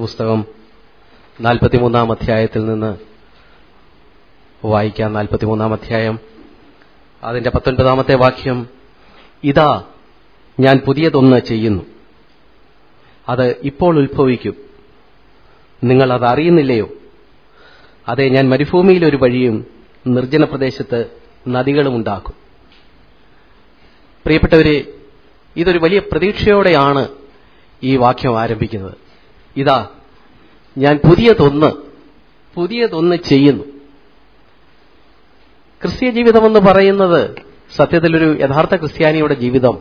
പുസ്തകം നാൽപ്പത്തിമൂന്നാം അധ്യായത്തിൽ നിന്ന് വായിക്കാം നാൽപ്പത്തിമൂന്നാം അധ്യായം അതിന്റെ പത്തൊൻപതാമത്തെ വാക്യം ഇതാ ഞാൻ പുതിയതൊന്ന് ചെയ്യുന്നു അത് ഇപ്പോൾ ഉത്ഭവിക്കും നിങ്ങൾ അത് അറിയുന്നില്ലയോ അതെ ഞാൻ മരുഭൂമിയിൽ ഒരു വഴിയും നിർജ്ജന പ്രദേശത്ത് നദികളും ഉണ്ടാക്കും പ്രിയപ്പെട്ടവരെ ഇതൊരു വലിയ പ്രതീക്ഷയോടെയാണ് ഈ വാക്യം ആരംഭിക്കുന്നത് ഇതാ ഞാൻ പുതിയതൊന്ന് പുതിയതൊന്ന് ചെയ്യുന്നു ക്രിസ്തീയ ജീവിതമെന്ന് പറയുന്നത് സത്യത്തിലൊരു യഥാർത്ഥ ക്രിസ്ത്യാനിയുടെ ജീവിതം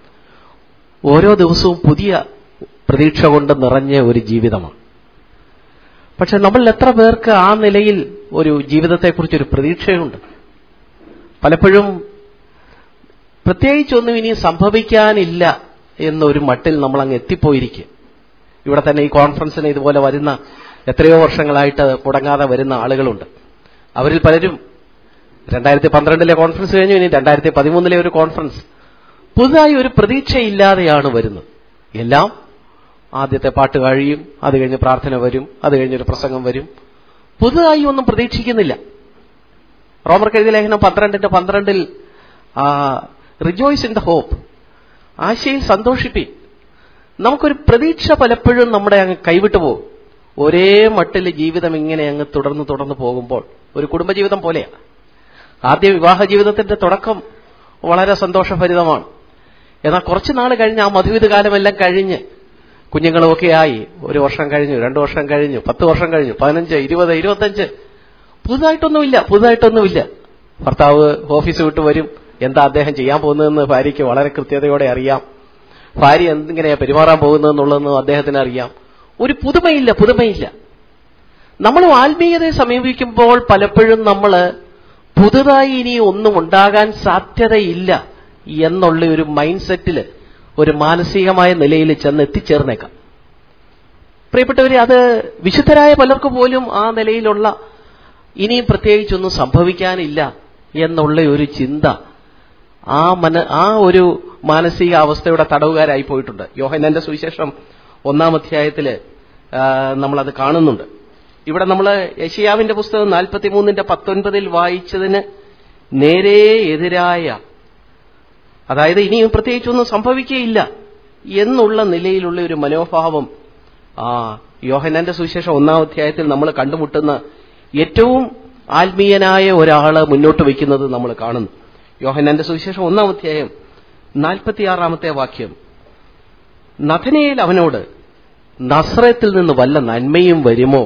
ഓരോ ദിവസവും പുതിയ പ്രതീക്ഷ കൊണ്ട് നിറഞ്ഞ ഒരു ജീവിതമാണ് പക്ഷെ നമ്മൾ എത്ര പേർക്ക് ആ നിലയിൽ ഒരു ജീവിതത്തെക്കുറിച്ചൊരു പ്രതീക്ഷയുണ്ട് പലപ്പോഴും പ്രത്യേകിച്ചൊന്നും ഇനി സംഭവിക്കാനില്ല എന്നൊരു മട്ടിൽ നമ്മൾ അങ്ങ് എത്തിപ്പോയിരിക്കുക ഇവിടെ തന്നെ ഈ കോൺഫറൻസിന് ഇതുപോലെ വരുന്ന എത്രയോ വർഷങ്ങളായിട്ട് മുടങ്ങാതെ വരുന്ന ആളുകളുണ്ട് അവരിൽ പലരും രണ്ടായിരത്തി പന്ത്രണ്ടിലെ കോൺഫറൻസ് കഴിഞ്ഞു ഇനി രണ്ടായിരത്തി പതിമൂന്നിലെ ഒരു കോൺഫറൻസ് പുതുതായി ഒരു പ്രതീക്ഷയില്ലാതെയാണ് വരുന്നത് എല്ലാം ആദ്യത്തെ പാട്ട് കഴിയും അത് കഴിഞ്ഞ് പ്രാർത്ഥന വരും അത് കഴിഞ്ഞൊരു പ്രസംഗം വരും പുതുതായി ഒന്നും പ്രതീക്ഷിക്കുന്നില്ല റോമർക്ക് എഴുതിയ ലേഖനം പന്ത്രണ്ടിന്റെ പന്ത്രണ്ടിൽ റിജോയ്സ് ഇൻ ദ ഹോപ്പ് ആശയിൽ സന്തോഷിപ്പി നമുക്കൊരു പ്രതീക്ഷ പലപ്പോഴും നമ്മുടെ അങ്ങ് കൈവിട്ടു പോകും ഒരേ മട്ടിൽ ജീവിതം ഇങ്ങനെ അങ്ങ് തുടർന്ന് തുടർന്ന് പോകുമ്പോൾ ഒരു കുടുംബജീവിതം പോലെയാണ് ആദ്യ വിവാഹ ജീവിതത്തിന്റെ തുടക്കം വളരെ സന്തോഷഭരിതമാണ് എന്നാൽ കുറച്ചു നാൾ കഴിഞ്ഞ് ആ മധുവിധ കാലമെല്ലാം കഴിഞ്ഞ് കുഞ്ഞുങ്ങളുമൊക്കെ ആയി ഒരു വർഷം കഴിഞ്ഞു രണ്ടു വർഷം കഴിഞ്ഞു പത്ത് വർഷം കഴിഞ്ഞു പതിനഞ്ച് ഇരുപത് ഇരുപത്തഞ്ച് പുതുതായിട്ടൊന്നുമില്ല പുതുതായിട്ടൊന്നുമില്ല ഭർത്താവ് ഓഫീസ് വിട്ട് വരും എന്താ അദ്ദേഹം ചെയ്യാൻ പോകുന്നതെന്ന് ഭാര്യയ്ക്ക് വളരെ കൃത്യതയോടെ അറിയാം ഭാര്യ എന്തിങ്ങനെയാ പെരുമാറാൻ പോകുന്നതെന്നുള്ളതെന്ന് അദ്ദേഹത്തിന് അറിയാം ഒരു പുതുമയില്ല പുതുമയില്ല നമ്മൾ ആത്മീയതയെ സമീപിക്കുമ്പോൾ പലപ്പോഴും നമ്മൾ പുതുതായി ഇനി ഒന്നും ഉണ്ടാകാൻ സാധ്യതയില്ല എന്നുള്ള ഒരു മൈൻഡ് സെറ്റിൽ ഒരു മാനസികമായ നിലയിൽ ചെന്ന് എത്തിച്ചേർന്നേക്കാം പ്രിയപ്പെട്ടവരെ അത് വിശുദ്ധരായ പലർക്ക് പോലും ആ നിലയിലുള്ള ഇനിയും പ്രത്യേകിച്ചൊന്നും സംഭവിക്കാനില്ല എന്നുള്ള ഒരു ചിന്ത ആ മന ആ ഒരു മാനസിക അവസ്ഥയുടെ തടവുകാരായി പോയിട്ടുണ്ട് യോഹനന്റെ സുവിശേഷം ഒന്നാം അധ്യായത്തില് നമ്മളത് കാണുന്നുണ്ട് ഇവിടെ നമ്മൾ യഷിയാവിന്റെ പുസ്തകം നാൽപ്പത്തിമൂന്നിന്റെ പത്തൊൻപതിൽ വായിച്ചതിന് നേരെ എതിരായ അതായത് ഇനിയും പ്രത്യേകിച്ചൊന്നും സംഭവിക്കുകയില്ല എന്നുള്ള നിലയിലുള്ള ഒരു മനോഭാവം ആ യോഹനന്റെ സുവിശേഷം ഒന്നാം അധ്യായത്തിൽ നമ്മൾ കണ്ടുമുട്ടുന്ന ഏറ്റവും ആത്മീയനായ ഒരാള് മുന്നോട്ട് വയ്ക്കുന്നത് നമ്മൾ കാണുന്നു യോഹനന്റെ സുവിശേഷം ഒന്നാം അധ്യായം നാൽപ്പത്തിയാറാമത്തെ വാക്യം നഥനയിൽ അവനോട് നസ്രത്തിൽ നിന്ന് വല്ല നന്മയും വരുമോ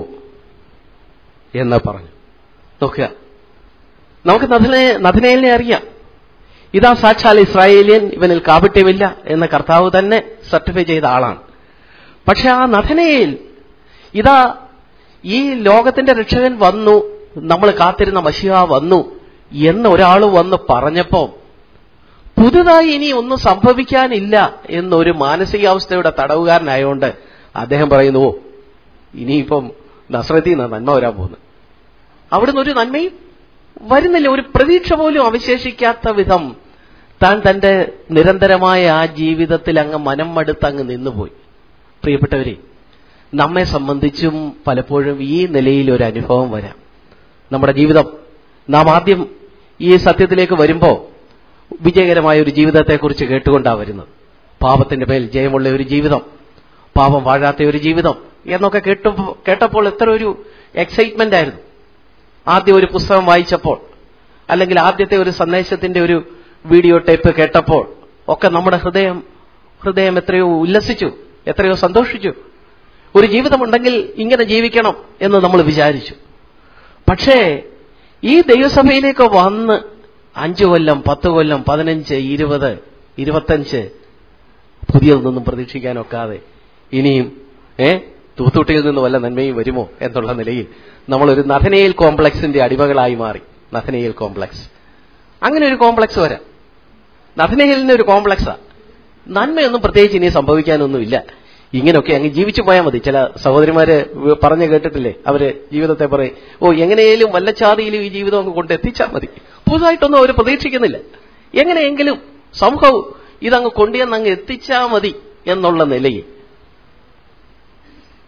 എന്ന് പറഞ്ഞു നോക്കുക നമുക്ക് നഥനെ നഥനയിലിനെ അറിയാം ഇതാ സാക്ഷാൽ ഇസ്രായേലിയൻ ഇവനിൽ കാപട്യമില്ല എന്ന കർത്താവ് തന്നെ സർട്ടിഫൈ ചെയ്ത ആളാണ് പക്ഷെ ആ നഥനയിൽ ഇതാ ഈ ലോകത്തിന്റെ രക്ഷകൻ വന്നു നമ്മൾ കാത്തിരുന്ന മഷിഹ വന്നു എന്ന് ഒരാൾ വന്ന് പറഞ്ഞപ്പോ പുതുതായി ഇനി ഒന്നും സംഭവിക്കാനില്ല എന്നൊരു മാനസികാവസ്ഥയുടെ തടവുകാരനായതുകൊണ്ട് അദ്ദേഹം പറയുന്നു ഓ ഇനിയിപ്പം നസ്രത്തിൽ നിന്ന് നന്മ വരാൻ പോകുന്നു അവിടുന്ന് ഒരു നന്മയും വരുന്നില്ല ഒരു പ്രതീക്ഷ പോലും അവശേഷിക്കാത്ത വിധം താൻ തന്റെ നിരന്തരമായ ആ ജീവിതത്തിൽ അങ്ങ് മനം മടുത്ത് അങ്ങ് നിന്നുപോയി പ്രിയപ്പെട്ടവരെ നമ്മെ സംബന്ധിച്ചും പലപ്പോഴും ഈ നിലയിൽ ഒരു അനുഭവം വരാം നമ്മുടെ ജീവിതം നാം ആദ്യം ഈ സത്യത്തിലേക്ക് വരുമ്പോൾ വിജയകരമായ ഒരു ജീവിതത്തെക്കുറിച്ച് കേട്ടുകൊണ്ടാണ് വരുന്നത് പാപത്തിന്റെ മേൽ ജയമുള്ള ഒരു ജീവിതം പാപം വാഴാത്ത ഒരു ജീവിതം എന്നൊക്കെ കേട്ടു കേട്ടപ്പോൾ എത്ര ഒരു എക്സൈറ്റ്മെന്റ് ആയിരുന്നു ആദ്യം ഒരു പുസ്തകം വായിച്ചപ്പോൾ അല്ലെങ്കിൽ ആദ്യത്തെ ഒരു സന്ദേശത്തിന്റെ ഒരു വീഡിയോ ടേപ്പ് കേട്ടപ്പോൾ ഒക്കെ നമ്മുടെ ഹൃദയം ഹൃദയം എത്രയോ ഉല്ലസിച്ചു എത്രയോ സന്തോഷിച്ചു ഒരു ജീവിതമുണ്ടെങ്കിൽ ഇങ്ങനെ ജീവിക്കണം എന്ന് നമ്മൾ വിചാരിച്ചു പക്ഷേ ഈ ദൈവസഭയിലേക്ക് വന്ന് അഞ്ചു കൊല്ലം പത്ത് കൊല്ലം പതിനഞ്ച് ഇരുപത് ഇരുപത്തഞ്ച് പുതിയതൊന്നും പ്രതീക്ഷിക്കാനൊക്കാതെ ഇനിയും ഏ തൂത്തുട്ടിയിൽ നിന്ന് വല്ല നന്മയും വരുമോ എന്നുള്ള നിലയിൽ നമ്മളൊരു നഥനയിൽ കോംപ്ലക്സിന്റെ അടിമകളായി മാറി നഥനയിൽ കോംപ്ലക്സ് അങ്ങനെ ഒരു കോംപ്ലക്സ് വരാം നഥനയിലിന് ഒരു കോംപ്ലക്സാ നന്മയൊന്നും പ്രത്യേകിച്ച് ഇനി സംഭവിക്കാനൊന്നുമില്ല ഇങ്ങനെയൊക്കെ അങ്ങ് ജീവിച്ചു പോയാൽ മതി ചില സഹോദരിമാര് പറഞ്ഞു കേട്ടിട്ടില്ലേ അവര് ജീവിതത്തെ പറയും ഓ എങ്ങനെയും വല്ലച്ചാതിയിലും ഈ ജീവിതം അങ്ങ് കൊണ്ട് എത്തിച്ചാൽ മതി പുതുതായിട്ടൊന്നും അവർ പ്രതീക്ഷിക്കുന്നില്ല എങ്ങനെയെങ്കിലും സമൂഹവും ഇതങ്ങ് കൊണ്ടുവന്ന് അങ്ങ് എത്തിച്ചാൽ മതി എന്നുള്ള നിലയിൽ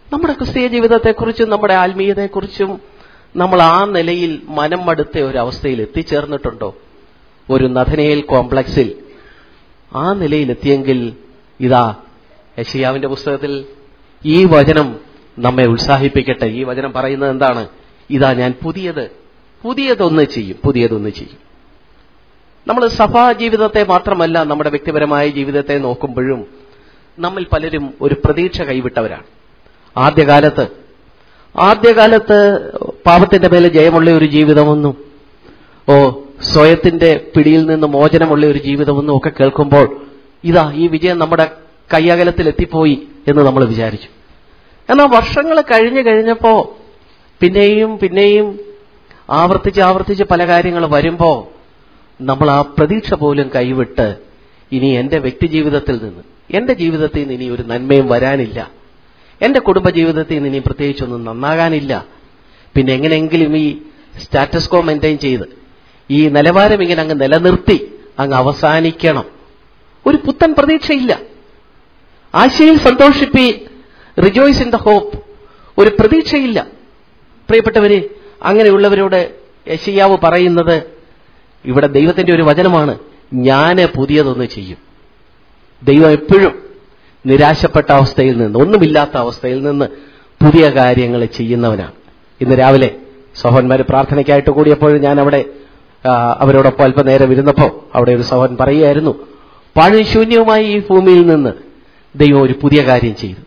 നമ്മുടെ ക്രിസ്തീയ ജീവിതത്തെക്കുറിച്ചും നമ്മുടെ ആത്മീയതയെക്കുറിച്ചും നമ്മൾ ആ നിലയിൽ മനം മടുത്ത ഒരു അവസ്ഥയിൽ എത്തിച്ചേർന്നിട്ടുണ്ടോ ഒരു നഥനയിൽ കോംപ്ലക്സിൽ ആ നിലയിൽ എത്തിയെങ്കിൽ ഇതാ യഷിയാവിന്റെ പുസ്തകത്തിൽ ഈ വചനം നമ്മെ ഉത്സാഹിപ്പിക്കട്ടെ ഈ വചനം പറയുന്നത് എന്താണ് ഇതാ ഞാൻ പുതിയത് പുതിയതൊന്ന് ചെയ്യും പുതിയതൊന്ന് ചെയ്യും നമ്മൾ സഭാ ജീവിതത്തെ മാത്രമല്ല നമ്മുടെ വ്യക്തിപരമായ ജീവിതത്തെ നോക്കുമ്പോഴും നമ്മിൽ പലരും ഒരു പ്രതീക്ഷ കൈവിട്ടവരാണ് ആദ്യകാലത്ത് ആദ്യകാലത്ത് പാപത്തിന്റെ മേലെ ജയമുള്ള ഒരു ജീവിതമൊന്നും ഓ സ്വയത്തിന്റെ പിടിയിൽ നിന്ന് മോചനമുള്ള ഒരു ജീവിതമൊന്നും ഒക്കെ കേൾക്കുമ്പോൾ ഇതാ ഈ വിജയം നമ്മുടെ കയ്യകലത്തിൽ എത്തിപ്പോയി എന്ന് നമ്മൾ വിചാരിച്ചു എന്നാൽ വർഷങ്ങൾ കഴിഞ്ഞു കഴിഞ്ഞപ്പോ പിന്നെയും പിന്നെയും ആവർത്തിച്ച് ആവർത്തിച്ച് പല കാര്യങ്ങൾ വരുമ്പോ നമ്മൾ ആ പ്രതീക്ഷ പോലും കൈവിട്ട് ഇനി എന്റെ വ്യക്തി ജീവിതത്തിൽ നിന്ന് എന്റെ ജീവിതത്തിൽ നിന്ന് ഇനി ഒരു നന്മയും വരാനില്ല എന്റെ കുടുംബജീവിതത്തിൽ നിന്ന് ഇനി പ്രത്യേകിച്ചൊന്നും നന്നാകാനില്ല പിന്നെ എങ്ങനെയെങ്കിലും ഈ സ്റ്റാറ്റസ് കോ മെയിൻറ്റെയിൻ ചെയ്ത് ഈ നിലവാരം ഇങ്ങനെ അങ്ങ് നിലനിർത്തി അങ്ങ് അവസാനിക്കണം ഒരു പുത്തൻ പ്രതീക്ഷയില്ല ആശയിൽ സന്തോഷിപ്പി റിജോയ്സ് ഇൻ ദ ഹോപ്പ് ഒരു പ്രതീക്ഷയില്ല പ്രിയപ്പെട്ടവരെ അങ്ങനെയുള്ളവരോട് യശയ്യാവ് പറയുന്നത് ഇവിടെ ദൈവത്തിന്റെ ഒരു വചനമാണ് ഞാന് പുതിയതൊന്ന് ചെയ്യും ദൈവം എപ്പോഴും നിരാശപ്പെട്ട അവസ്ഥയിൽ നിന്ന് ഒന്നുമില്ലാത്ത അവസ്ഥയിൽ നിന്ന് പുതിയ കാര്യങ്ങൾ ചെയ്യുന്നവനാണ് ഇന്ന് രാവിലെ സഹോന്മാർ പ്രാർത്ഥനയ്ക്കായിട്ട് കൂടിയപ്പോൾ ഞാൻ അവിടെ ആ, അവരോടൊപ്പം അല്പനേരം ഇരുന്നപ്പോൾ അവിടെ ഒരു സഹോൻ പറയുകയായിരുന്നു പാഴും ശൂന്യവുമായി ഈ ഭൂമിയിൽ നിന്ന് ദൈവം ഒരു പുതിയ കാര്യം ചെയ്തു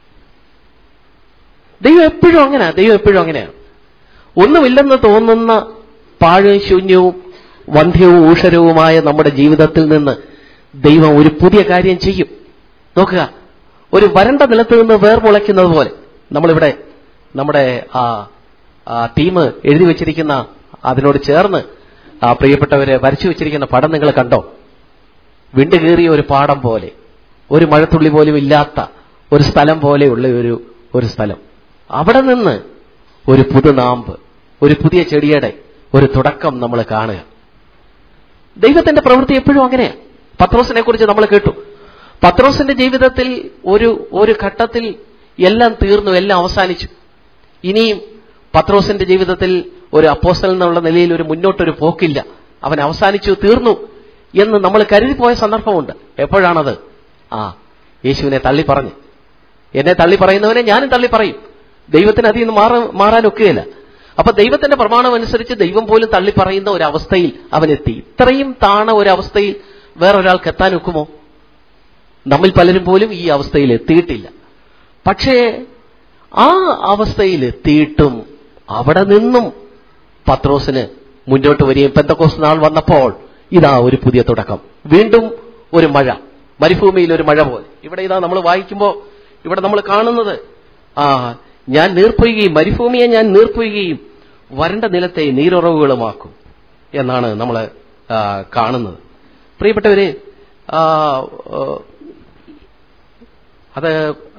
ദൈവം എപ്പോഴും അങ്ങനെയാണ് ദൈവം എപ്പോഴും അങ്ങനെയാണ് ഒന്നുമില്ലെന്ന് തോന്നുന്ന പാഴും ശൂന്യവും വന്ധ്യവും ഊഷരവുമായ നമ്മുടെ ജീവിതത്തിൽ നിന്ന് ദൈവം ഒരു പുതിയ കാര്യം ചെയ്യും നോക്കുക ഒരു വരണ്ട നിലത്ത് നിന്ന് വേർമുളയ്ക്കുന്നത് പോലെ നമ്മളിവിടെ നമ്മുടെ ആ ആ ടീം എഴുതി വെച്ചിരിക്കുന്ന അതിനോട് ചേർന്ന് ആ പ്രിയപ്പെട്ടവരെ വരച്ചു വെച്ചിരിക്കുന്ന പടം നിങ്ങൾ കണ്ടോ വിണ്ടുകീറിയ ഒരു പാടം പോലെ ഒരു മഴത്തുള്ളി പോലും ഇല്ലാത്ത ഒരു സ്ഥലം പോലെയുള്ള ഒരു ഒരു സ്ഥലം അവിടെ നിന്ന് ഒരു പുതുനാമ്പ് ഒരു പുതിയ ചെടിയുടെ ഒരു തുടക്കം നമ്മൾ കാണുക ദൈവത്തിന്റെ പ്രവൃത്തി എപ്പോഴും അങ്ങനെയാണ് പത്രോസിനെ കുറിച്ച് നമ്മൾ കേട്ടു പത്രോസിന്റെ ജീവിതത്തിൽ ഒരു ഒരു ഘട്ടത്തിൽ എല്ലാം തീർന്നു എല്ലാം അവസാനിച്ചു ഇനിയും പത്രോസിന്റെ ജീവിതത്തിൽ ഒരു അപ്പോസ്റ്റൽ എന്നുള്ള നിലയിൽ ഒരു മുന്നോട്ടൊരു പോക്കില്ല അവൻ അവസാനിച്ചു തീർന്നു എന്ന് നമ്മൾ കരുതിപ്പോയ സന്ദർഭമുണ്ട് എപ്പോഴാണത് ആ യേശുവിനെ തള്ളി പറഞ്ഞു എന്നെ തള്ളി പറയുന്നവനെ ഞാനും തള്ളി പറയും ദൈവത്തിന് അതിൽ നിന്ന് മാറാൻ മാറാനൊക്കുകയില്ല അപ്പൊ ദൈവത്തിന്റെ പ്രമാണം അനുസരിച്ച് ദൈവം പോലും തള്ളി പറയുന്ന ഒരു അവസ്ഥയിൽ അവൻ എത്തി ഇത്രയും താണ ഒരു അവസ്ഥയിൽ വേറൊരാൾക്ക് എത്താൻ ഒക്കുമോ നമ്മിൽ പലരും പോലും ഈ അവസ്ഥയിൽ എത്തിയിട്ടില്ല പക്ഷേ ആ അവസ്ഥയിൽ എത്തിയിട്ടും അവിടെ നിന്നും പത്രോസിന് മുന്നോട്ട് വരികയും പെന്തക്കോസ് നാൾ വന്നപ്പോൾ ഇതാ ഒരു പുതിയ തുടക്കം വീണ്ടും ഒരു മഴ മരുഭൂമിയിൽ ഒരു മഴ പോലെ ഇവിടെ ഇതാ നമ്മൾ വായിക്കുമ്പോൾ ഇവിടെ നമ്മൾ കാണുന്നത് ആ ഞാൻ നീർപ്പൊയ്യുകയും മരുഭൂമിയെ ഞാൻ നീർപ്പൊയ്യുകയും വരണ്ട നിലത്തെ നീരുറവുകളുമാക്കും എന്നാണ് നമ്മൾ കാണുന്നത് പ്രിയപ്പെട്ടവരെ ആ, ആ, അത്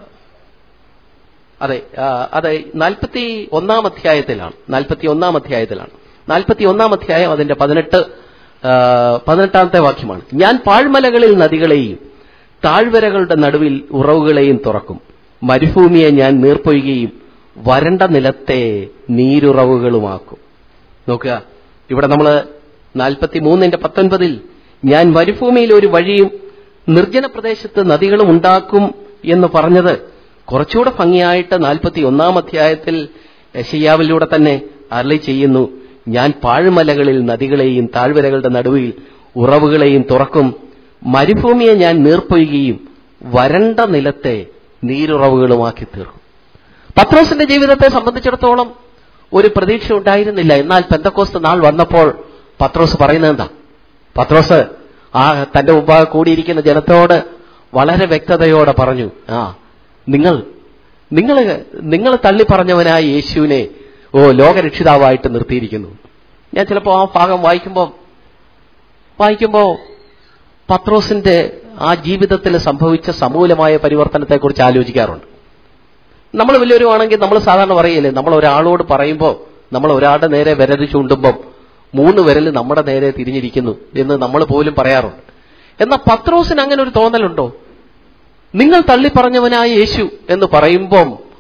അതെ ആ, അതെ നാൽപ്പത്തി ഒന്നാം അധ്യായത്തിലാണ് നാൽപ്പത്തി ഒന്നാം അധ്യായത്തിലാണ് നാൽപ്പത്തി ഒന്നാം അധ്യായം അതിന്റെ പതിനെട്ട് ആ, പതിനെട്ടാമത്തെ വാക്യമാണ് ഞാൻ പാഴ്മലകളിൽ നദികളെയും താഴ്വരകളുടെ നടുവിൽ ഉറവുകളെയും തുറക്കും മരുഭൂമിയെ ഞാൻ നീർപ്പൊയ്യുകയും വരണ്ട നിലത്തെ നീരുറവുകളുമാക്കും നോക്കുക ഇവിടെ നമ്മൾ നാൽപ്പത്തി മൂന്നിന്റെ പത്തൊൻപതിൽ ഞാൻ മരുഭൂമിയിൽ ഒരു വഴിയും നിർജ്ജന പ്രദേശത്ത് നദികളും ഉണ്ടാക്കും എന്ന് പറഞ്ഞത് കുറച്ചുകൂടെ ഭംഗിയായിട്ട് നാൽപ്പത്തി ഒന്നാം അധ്യായത്തിൽ യശയ്യാവിലൂടെ തന്നെ അരളി ചെയ്യുന്നു ഞാൻ പാഴ്മലകളിൽ നദികളെയും താഴ്വരകളുടെ നടുവിൽ ഉറവുകളെയും തുറക്കും മരുഭൂമിയെ ഞാൻ നീർപ്പൊയ്യുകയും വരണ്ട നിലത്തെ നീരുറവുകളുമാക്കി തീർക്കും പത്രോസിന്റെ ജീവിതത്തെ സംബന്ധിച്ചിടത്തോളം ഒരു പ്രതീക്ഷ ഉണ്ടായിരുന്നില്ല എന്നാൽ പെന്തക്കോസ്ത് നാൾ വന്നപ്പോൾ പത്രോസ് പറയുന്നത് എന്താ പത്രോസ് ആ തന്റെ മുമ്പാകെ കൂടിയിരിക്കുന്ന ജനത്തോട് വളരെ വ്യക്തതയോടെ പറഞ്ഞു ആ നിങ്ങൾ നിങ്ങൾ നിങ്ങൾ തള്ളി പറഞ്ഞവനായ യേശുവിനെ ഓ ലോകരക്ഷിതാവായിട്ട് നിർത്തിയിരിക്കുന്നു ഞാൻ ചിലപ്പോൾ ആ ഭാഗം വായിക്കുമ്പോൾ വായിക്കുമ്പോൾ പത്രോസിന്റെ ആ ജീവിതത്തിൽ സംഭവിച്ച സമൂലമായ പരിവർത്തനത്തെക്കുറിച്ച് ആലോചിക്കാറുണ്ട് നമ്മൾ വലിയൊരുവാണെങ്കിൽ നമ്മൾ സാധാരണ പറയില്ലേ നമ്മൾ ഒരാളോട് പറയുമ്പോൾ നമ്മൾ ഒരാളുടെ നേരെ വിരൽ ചൂണ്ടുമ്പോൾ മൂന്ന് വിരൽ നമ്മുടെ നേരെ തിരിഞ്ഞിരിക്കുന്നു എന്ന് നമ്മൾ പോലും പറയാറുണ്ട് എന്നാൽ പത്രോസിന് അങ്ങനെ ഒരു തോന്നലുണ്ടോ നിങ്ങൾ തള്ളിപ്പറഞ്ഞവനായ യേശു എന്ന് പറയുമ്പം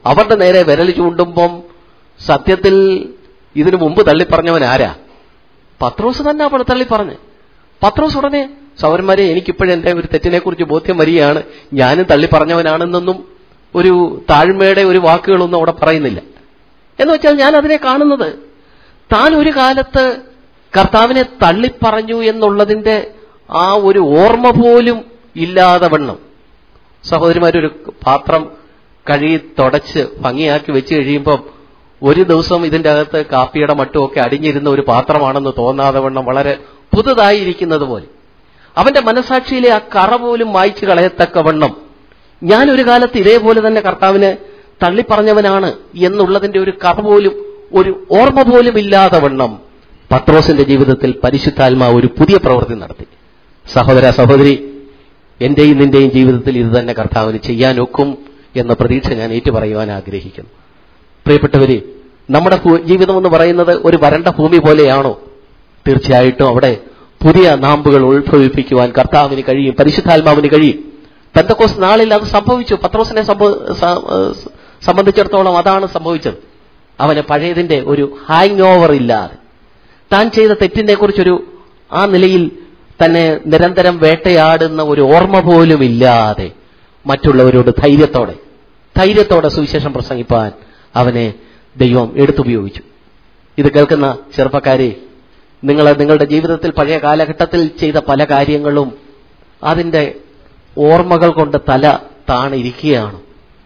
അവരുടെ നേരെ വിരൽ ചൂണ്ടുമ്പം സത്യത്തിൽ ഇതിനു മുമ്പ് തള്ളിപ്പറഞ്ഞവൻ ആരാ പത്രോസ് തന്നെ അവിടെ തള്ളിപ്പറഞ്ഞ് പത്രോസ് ഉടനെ സൗരന്മാരെ എനിക്കിപ്പോഴും എന്റെ ഒരു തെറ്റിനെക്കുറിച്ച് ബോധ്യം വരികയാണ് ഞാനും തള്ളിപ്പറഞ്ഞവനാണെന്നൊന്നും ഒരു താഴ്മയുടെ ഒരു വാക്കുകളൊന്നും അവിടെ പറയുന്നില്ല എന്ന് വെച്ചാൽ ഞാൻ അതിനെ കാണുന്നത് താൻ ഒരു കാലത്ത് കർത്താവിനെ തള്ളിപ്പറഞ്ഞു എന്നുള്ളതിന്റെ ആ ഒരു ഓർമ്മ പോലും ഇല്ലാതെ വണ്ണം സഹോദരിമാരൊരു പാത്രം കഴുകി തുടച്ച് ഭംഗിയാക്കി വെച്ച് കഴിയുമ്പം ഒരു ദിവസം ഇതിന്റെ അകത്ത് കാപ്പിയുടെ മട്ടുമൊക്കെ അടിഞ്ഞിരുന്ന ഒരു പാത്രമാണെന്ന് തോന്നാതെ വണ്ണം വളരെ പുതുതായിരിക്കുന്നത് പോലെ അവന്റെ മനസാക്ഷിയിലെ ആ കറ പോലും മായ്ച്ചു കളയത്തക്ക വണ്ണം ഞാൻ ഒരു കാലത്ത് ഇതേപോലെ തന്നെ കർത്താവിനെ തള്ളിപ്പറഞ്ഞവനാണ് എന്നുള്ളതിന്റെ ഒരു കറ പോലും ഒരു ഓർമ്മ പോലും ഇല്ലാതെ വണ്ണം പത്രോസിന്റെ ജീവിതത്തിൽ പരിശുദ്ധാത്മാവ് ഒരു പുതിയ പ്രവൃത്തി നടത്തി സഹോദര സഹോദരി എന്റെയും നിന്റെയും ജീവിതത്തിൽ ഇത് തന്നെ കർത്താവിന് ചെയ്യാനൊക്കും എന്ന പ്രതീക്ഷ ഞാൻ ഏറ്റുപറയുവാൻ ആഗ്രഹിക്കുന്നു പ്രിയപ്പെട്ടവരെ നമ്മുടെ ഭൂ- ജീവിതം എന്ന് പറയുന്നത് ഒരു വരണ്ട ഭൂമി പോലെയാണോ തീർച്ചയായിട്ടും അവിടെ പുതിയ നാമ്പുകൾ ഉത്ഭവിപ്പിക്കുവാൻ കർത്താവിന് കഴിയും പരിശുദ്ധാത്മാവിന് കഴിയും പെന്തക്കോസ് നാളിൽ അത് സംഭവിച്ചു പത്രോസിനെ സംഭവ- സ- ഏഹ് സംബന്ധിച്ചിടത്തോളം അതാണ് സംഭവിച്ചത് അവന് പഴയതിന്റെ ഒരു ഹാങ് ഓവർ ഇല്ലാതെ താൻ ചെയ്ത തെറ്റിനെ കുറിച്ചൊരു ആ നിലയിൽ തന്നെ നിരന്തരം വേട്ടയാടുന്ന ഒരു ഓർമ്മ പോലും ഇല്ലാതെ മറ്റുള്ളവരോട് ധൈര്യത്തോടെ ധൈര്യത്തോടെ സുവിശേഷം പ്രസംഗിപ്പാൻ അവനെ ദൈവം എടുത്തുപയോഗിച്ചു ഇത് കേൾക്കുന്ന ചെറുപ്പക്കാരെ നിങ്ങൾ നിങ്ങളുടെ ജീവിതത്തിൽ പഴയ കാലഘട്ടത്തിൽ ചെയ്ത പല കാര്യങ്ങളും അതിന്റെ ഓർമ്മകൾ കൊണ്ട് തല താണിരിക്കുകയാണ്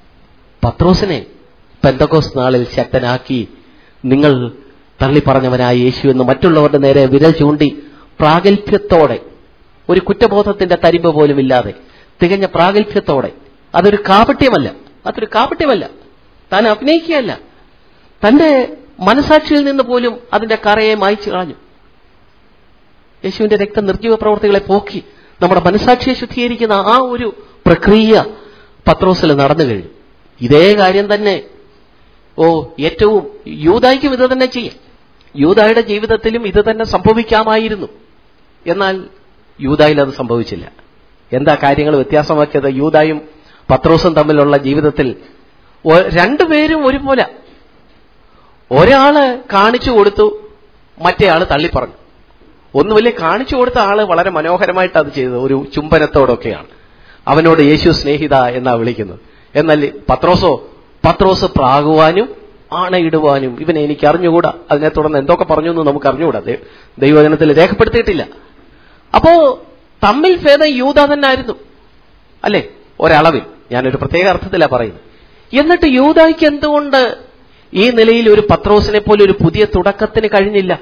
പത്രോസിനെ പെന്തക്കോസ് നാളിൽ ശക്തനാക്കി നിങ്ങൾ തള്ളിപ്പറഞ്ഞവനായ യേശു എന്ന് മറ്റുള്ളവരുടെ നേരെ വിരൽ ചൂണ്ടി പ്രാഗൽഭ്യത്തോടെ ഒരു കുറ്റബോധത്തിന്റെ തരിമ്പ് പോലും ഇല്ലാതെ തികഞ്ഞ പ്രാഗൽഭ്യത്തോടെ അതൊരു കാപട്യമല്ല അതൊരു കാപട്യമല്ല താൻ അഭിനയിക്കുകയല്ല തന്റെ മനസാക്ഷിയിൽ നിന്ന് പോലും അതിന്റെ കറയെ മായ്ച്ചു കളഞ്ഞു യേശുവിന്റെ രക്തം നിർജീവ പ്രവർത്തികളെ പോക്കി നമ്മുടെ മനസാക്ഷിയെ ശുദ്ധീകരിക്കുന്ന ആ ഒരു പ്രക്രിയ പത്രോസിൽ നടന്നു കഴിഞ്ഞു ഇതേ കാര്യം തന്നെ ഓ ഏറ്റവും യൂതായ്ക്കും ഇത് തന്നെ ചെയ്യാം യൂതായുടെ ജീവിതത്തിലും ഇത് തന്നെ സംഭവിക്കാമായിരുന്നു എന്നാൽ യൂതായിൽ അത് സംഭവിച്ചില്ല എന്താ കാര്യങ്ങൾ വ്യത്യാസമാക്കിയത് യൂതായും പത്രോസും തമ്മിലുള്ള ജീവിതത്തിൽ ഒ- രണ്ടുപേരും ഒരുപോലെ ഒരാള് കാണിച്ചു കൊടുത്തു മറ്റേ ആള് തള്ളിപ്പറഞ്ഞു ഒന്ന് വലിയ കാണിച്ചു കൊടുത്ത ആള് വളരെ മനോഹരമായിട്ട് അത് ചെയ്തത് ഒരു ചുംബനത്തോടൊക്കെയാണ് അവനോട് യേശു സ്നേഹിത എന്നാ വിളിക്കുന്നത് എന്നാൽ പത്രോസോ പത്രോസ് പ്രാകുവാനും ആണയിടുവാനും ഇവനെ എനിക്ക് അറിഞ്ഞുകൂടാ അതിനെ തുടർന്ന് എന്തൊക്കെ പറഞ്ഞു എന്ന് നമുക്ക് അറിഞ്ഞുകൂടാ ദൈ- ദൈവവചനത്തിൽ രേഖപ്പെടുത്തിയിട്ടില്ല അപ്പോ തമ്മിൽ ഭേദം യൂത തന്നെ ആയിരുന്നു അല്ലെ ഒരളവിൽ ഞാനൊരു പ്രത്യേക അർത്ഥത്തിലാ പറയുന്നത് എന്നിട്ട് യൂതായ്ക്ക് എന്തുകൊണ്ട് ഈ നിലയിൽ ഒരു പത്രോസിനെ പോലെ ഒരു പുതിയ തുടക്കത്തിന് കഴിഞ്ഞില്ല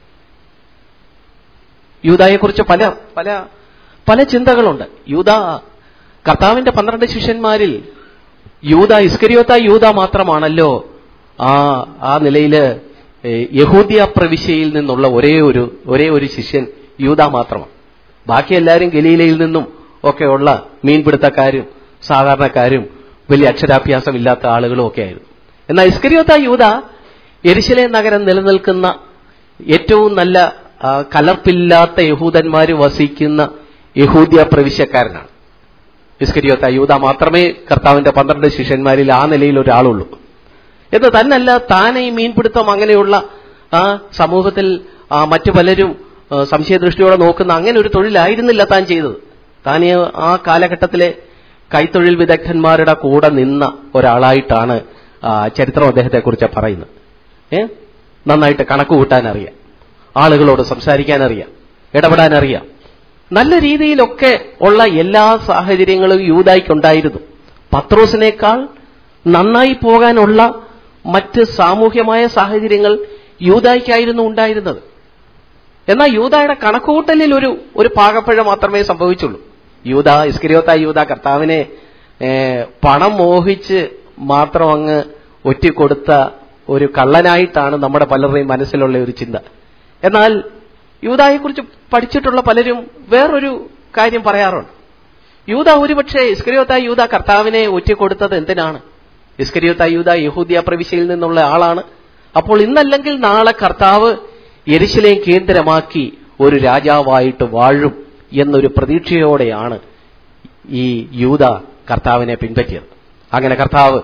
യൂതായെക്കുറിച്ച് പല പല പല ചിന്തകളുണ്ട് യൂത കർത്താവിന്റെ പന്ത്രണ്ട് ശിഷ്യന്മാരിൽ യൂത ഇസ്കരിയോത്ത യൂത മാത്രമാണല്ലോ ആ ആ നിലയില് ഏ, യഹൂദിയ പ്രവിശ്യയിൽ നിന്നുള്ള ഒരേ ഒരു ഒരേ ഒരു ശിഷ്യൻ യൂത മാത്രമാണ് ബാക്കി എല്ലാവരും ഗലീലയിൽ നിന്നും ഒക്കെയുള്ള മീൻപിടുത്തക്കാരും സാധാരണക്കാരും വലിയ അക്ഷരാഭ്യാസം ഇല്ലാത്ത ആളുകളും ഒക്കെ ആയിരുന്നു എന്നാൽ ഇസ്കരിയോത്ത യൂത എരിശിലെ നഗരം നിലനിൽക്കുന്ന ഏറ്റവും നല്ല ആ, കലർപ്പില്ലാത്ത യഹൂദന്മാര് വസിക്കുന്ന യഹൂദ്യ പ്രവിശ്യക്കാരനാണ് ഇസ്കരിയോത്ത യൂത മാത്രമേ കർത്താവിന്റെ പന്ത്രണ്ട് ശിഷ്യന്മാരിൽ ആ നിലയിൽ ഒരാളുള്ളൂ എന്ന് തന്നല്ല താൻ ഈ മീൻപിടുത്തം അങ്ങനെയുള്ള ആ സമൂഹത്തിൽ ആ, മറ്റു പലരും ആ, സംശയദൃഷ്ടിയോടെ നോക്കുന്ന അങ്ങനെ ഒരു തൊഴിലായിരുന്നില്ല താൻ ചെയ്തത് താൻ ഈ ആ കാലഘട്ടത്തിലെ കൈത്തൊഴിൽ വിദഗ്ധന്മാരുടെ കൂടെ നിന്ന ഒരാളായിട്ടാണ് ആ, ചരിത്രം അദ്ദേഹത്തെക്കുറിച്ച് പറയുന്നത് ഏ നന്നായിട്ട് കണക്ക് കൂട്ടാൻ അറിയാം ആളുകളോട് സംസാരിക്കാൻ അറിയാം ഇടപെടാൻ അറിയാം നല്ല രീതിയിലൊക്കെ ഉള്ള എല്ലാ സാഹചര്യങ്ങളും യൂതായിക്കുണ്ടായിരുന്നു പത്രോസിനേക്കാൾ നന്നായി പോകാനുള്ള മറ്റ് സാമൂഹ്യമായ സാഹചര്യങ്ങൾ യൂതായിക്കായിരുന്നു ഉണ്ടായിരുന്നത് എന്നാൽ യൂതായുടെ കണക്കുകൂട്ടലിൽ ഒരു ഒരു പാകപ്പഴ മാത്രമേ സംഭവിച്ചുള്ളൂ യൂത ഇസ്കരിയോത്ത യൂത കർത്താവിനെ ഏ, പണം മോഹിച്ച് മാത്രം അങ്ങ് ഒറ്റിക്കൊടുത്ത ഒരു കള്ളനായിട്ടാണ് നമ്മുടെ പലരുടെയും മനസ്സിലുള്ള ഒരു ചിന്ത എന്നാൽ യൂതായെക്കുറിച്ച് പഠിച്ചിട്ടുള്ള പലരും വേറൊരു കാര്യം പറയാറുണ്ട് യൂത ഒരുപക്ഷെ ഇസ്കരിയോത്ത യൂത കർത്താവിനെ ഒറ്റിക്കൊടുത്തത് എന്തിനാണ് ഇസ്കരിയോത്ത യൂത യഹൂദിയ പ്രവിശ്യയിൽ നിന്നുള്ള ആളാണ് അപ്പോൾ ഇന്നല്ലെങ്കിൽ നാളെ കർത്താവ് യെരുശലേം കേന്ദ്രമാക്കി ഒരു രാജാവായിട്ട് വാഴും എന്നൊരു പ്രതീക്ഷയോടെയാണ് ഈ യൂത കർത്താവിനെ പിൻപറ്റിയത് അങ്ങനെ കർത്താവ്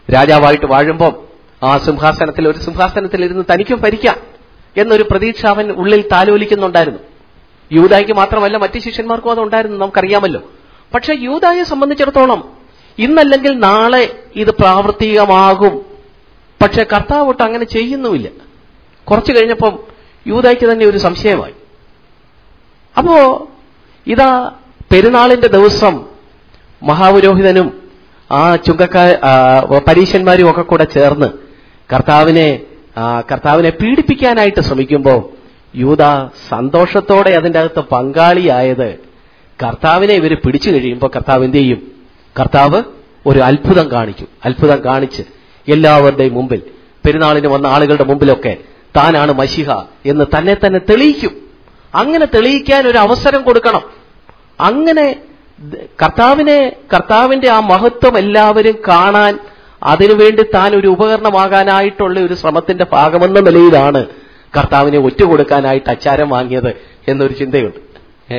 രാജാവായിട്ട് വാഴുമ്പോൾ ആ സിംഹാസനത്തിൽ ഒരു സിംഹാസനത്തിൽ ഇരുന്ന് തനിക്കും ഭരിക്കാം എന്നൊരു പ്രതീക്ഷ അവൻ ഉള്ളിൽ താലോലിക്കുന്നുണ്ടായിരുന്നു യൂതായിക്ക് മാത്രമല്ല മറ്റു ശിഷ്യന്മാർക്കും അതുണ്ടായിരുന്നു നമുക്കറിയാമല്ലോ പക്ഷെ യൂതായെ സംബന്ധിച്ചിടത്തോളം ഇന്നല്ലെങ്കിൽ നാളെ ഇത് പ്രാവർത്തികമാകും പക്ഷെ കർത്താവ് ഒട്ട് അങ്ങനെ ചെയ്യുന്നുമില്ല കുറച്ചു കഴിഞ്ഞപ്പം യൂതായ്ക്ക് തന്നെ ഒരു സംശയമായി അപ്പോ ഇതാ പെരുന്നാളിന്റെ ദിവസം മഹാപുരോഹിതനും ആ ചുങ്കക്കാ ആ, പരീശന്മാരും ഒക്കെ കൂടെ ചേർന്ന് കർത്താവിനെ ആ, കർത്താവിനെ പീഡിപ്പിക്കാനായിട്ട് ശ്രമിക്കുമ്പോൾ യൂത സന്തോഷത്തോടെ അതിൻ്റെ അകത്ത് പങ്കാളിയായത് കർത്താവിനെ ഇവർ പിടിച്ചു കഴിയുമ്പോൾ കർത്താവ് എന്ത് ചെയ്യും കർത്താവ് ഒരു അത്ഭുതം കാണിക്കും അത്ഭുതം കാണിച്ച് എല്ലാവരുടെയും മുമ്പിൽ പെരുന്നാളിന് വന്ന ആളുകളുടെ മുമ്പിലൊക്കെ താനാണ് മഷിഹ എന്ന് തന്നെ തന്നെ തെളിയിക്കും അങ്ങനെ തെളിയിക്കാൻ ഒരു അവസരം കൊടുക്കണം അങ്ങനെ ദ- കർത്താവിനെ കർത്താവിന്റെ ആ മഹത്വം എല്ലാവരും കാണാൻ അതിനുവേണ്ടി താൻ ഒരു ഉപകരണമാകാനായിട്ടുള്ള ഒരു ശ്രമത്തിന്റെ ഭാഗമെന്ന നിലയിലാണ് കർത്താവിനെ ഒറ്റുകൊടുക്കാനായിട്ട് അച്ചാരം വാങ്ങിയത് എന്നൊരു ചിന്തയുണ്ട് ഏ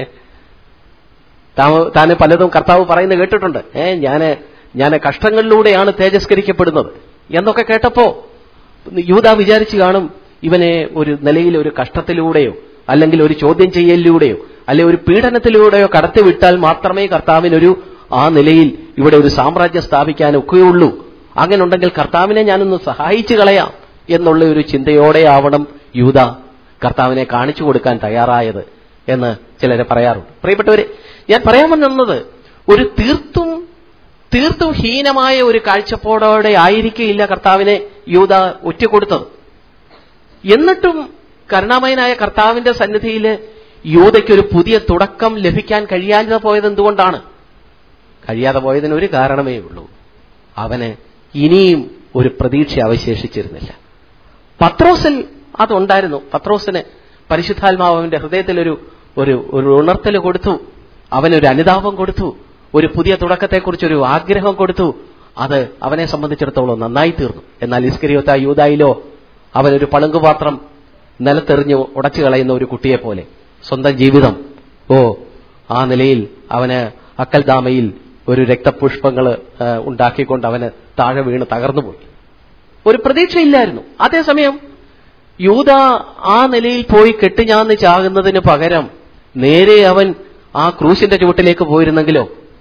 താ- താന് പലതും കർത്താവ് പറയുന്നത് കേട്ടിട്ടുണ്ട് ഏ ഞാന് ഞാൻ കഷ്ടങ്ങളിലൂടെയാണ് തേജസ്കരിക്കപ്പെടുന്നത് എന്നൊക്കെ കേട്ടപ്പോ യൂത വിചാരിച്ചു കാണും ഇവനെ ഒരു നിലയിൽ ഒരു കഷ്ടത്തിലൂടെയോ അല്ലെങ്കിൽ ഒരു ചോദ്യം ചെയ്യലിലൂടെയോ അല്ലെ ഒരു പീഡനത്തിലൂടെയോ കടത്തിവിട്ടാൽ മാത്രമേ കർത്താവിനൊരു ആ നിലയിൽ ഇവിടെ ഒരു സാമ്രാജ്യം സ്ഥാപിക്കാൻ ഒക്കെയുള്ളൂ അങ്ങനെ ഉണ്ടെങ്കിൽ കർത്താവിനെ ഞാനൊന്ന് സഹായിച്ചു കളയാം എന്നുള്ള ഒരു ചിന്തയോടെ ആവണം യൂത കർത്താവിനെ കാണിച്ചു കൊടുക്കാൻ തയ്യാറായത് എന്ന് ചിലരെ പറയാറുണ്ട് പ്രിയപ്പെട്ടവരെ ഞാൻ പറയാൻ വന്നത് ഒരു തീർത്തും തീർത്തും ഹീനമായ ഒരു കാഴ്ചപ്പാടോടെ ആയിരിക്കില്ല കർത്താവിനെ യൂത ഒറ്റക്കൊടുത്തത് എന്നിട്ടും കരുണാമയനായ കർത്താവിന്റെ സന്നിധിയിൽ യൂതയ്ക്ക് ഒരു പുതിയ തുടക്കം ലഭിക്കാൻ കഴിയാതെ പോയത് എന്തുകൊണ്ടാണ് കഴിയാതെ പോയതിന് ഒരു കാരണമേ ഉള്ളൂ അവന് ഇനിയും ഒരു പ്രതീക്ഷ അവശേഷിച്ചിരുന്നില്ല പത്രോസിൽ അതുണ്ടായിരുന്നു പത്രോസിന് പരിശുദ്ധാത്മാവ് അവന്റെ ഹൃദയത്തിൽ ഒരു ഒരു ഒരു ഉണർത്തൽ കൊടുത്തു അവനൊരു അനുതാപം കൊടുത്തു ഒരു പുതിയ തുടക്കത്തെക്കുറിച്ചൊരു ആഗ്രഹം കൊടുത്തു അത് അവനെ സംബന്ധിച്ചിടത്തോളം നന്നായി തീർന്നു എന്നാൽ ഇസ്കരിയോത്ത യൂതായിലോ അവനൊരു പളുങ്കുപാത്രം നിലത്തെറിഞ്ഞു ഉടച്ചു കളയുന്ന ഒരു കുട്ടിയെ പോലെ സ്വന്തം ജീവിതം ഓ ആ നിലയിൽ അവന് അക്കൽദാമയിൽ ഒരു രക്തപുഷ്പങ്ങൾ ഉണ്ടാക്കിക്കൊണ്ട് അവന് താഴെ വീണ് തകർന്നുപോയി ഒരു പ്രതീക്ഷയില്ലായിരുന്നു അതേസമയം യൂത ആ നിലയിൽ പോയി കെട്ടുഞാന്ന് ചാകുന്നതിന് പകരം നേരെ അവൻ ആ ക്രൂശിന്റെ ചുവട്ടിലേക്ക് പോയിരുന്നെങ്കിലോ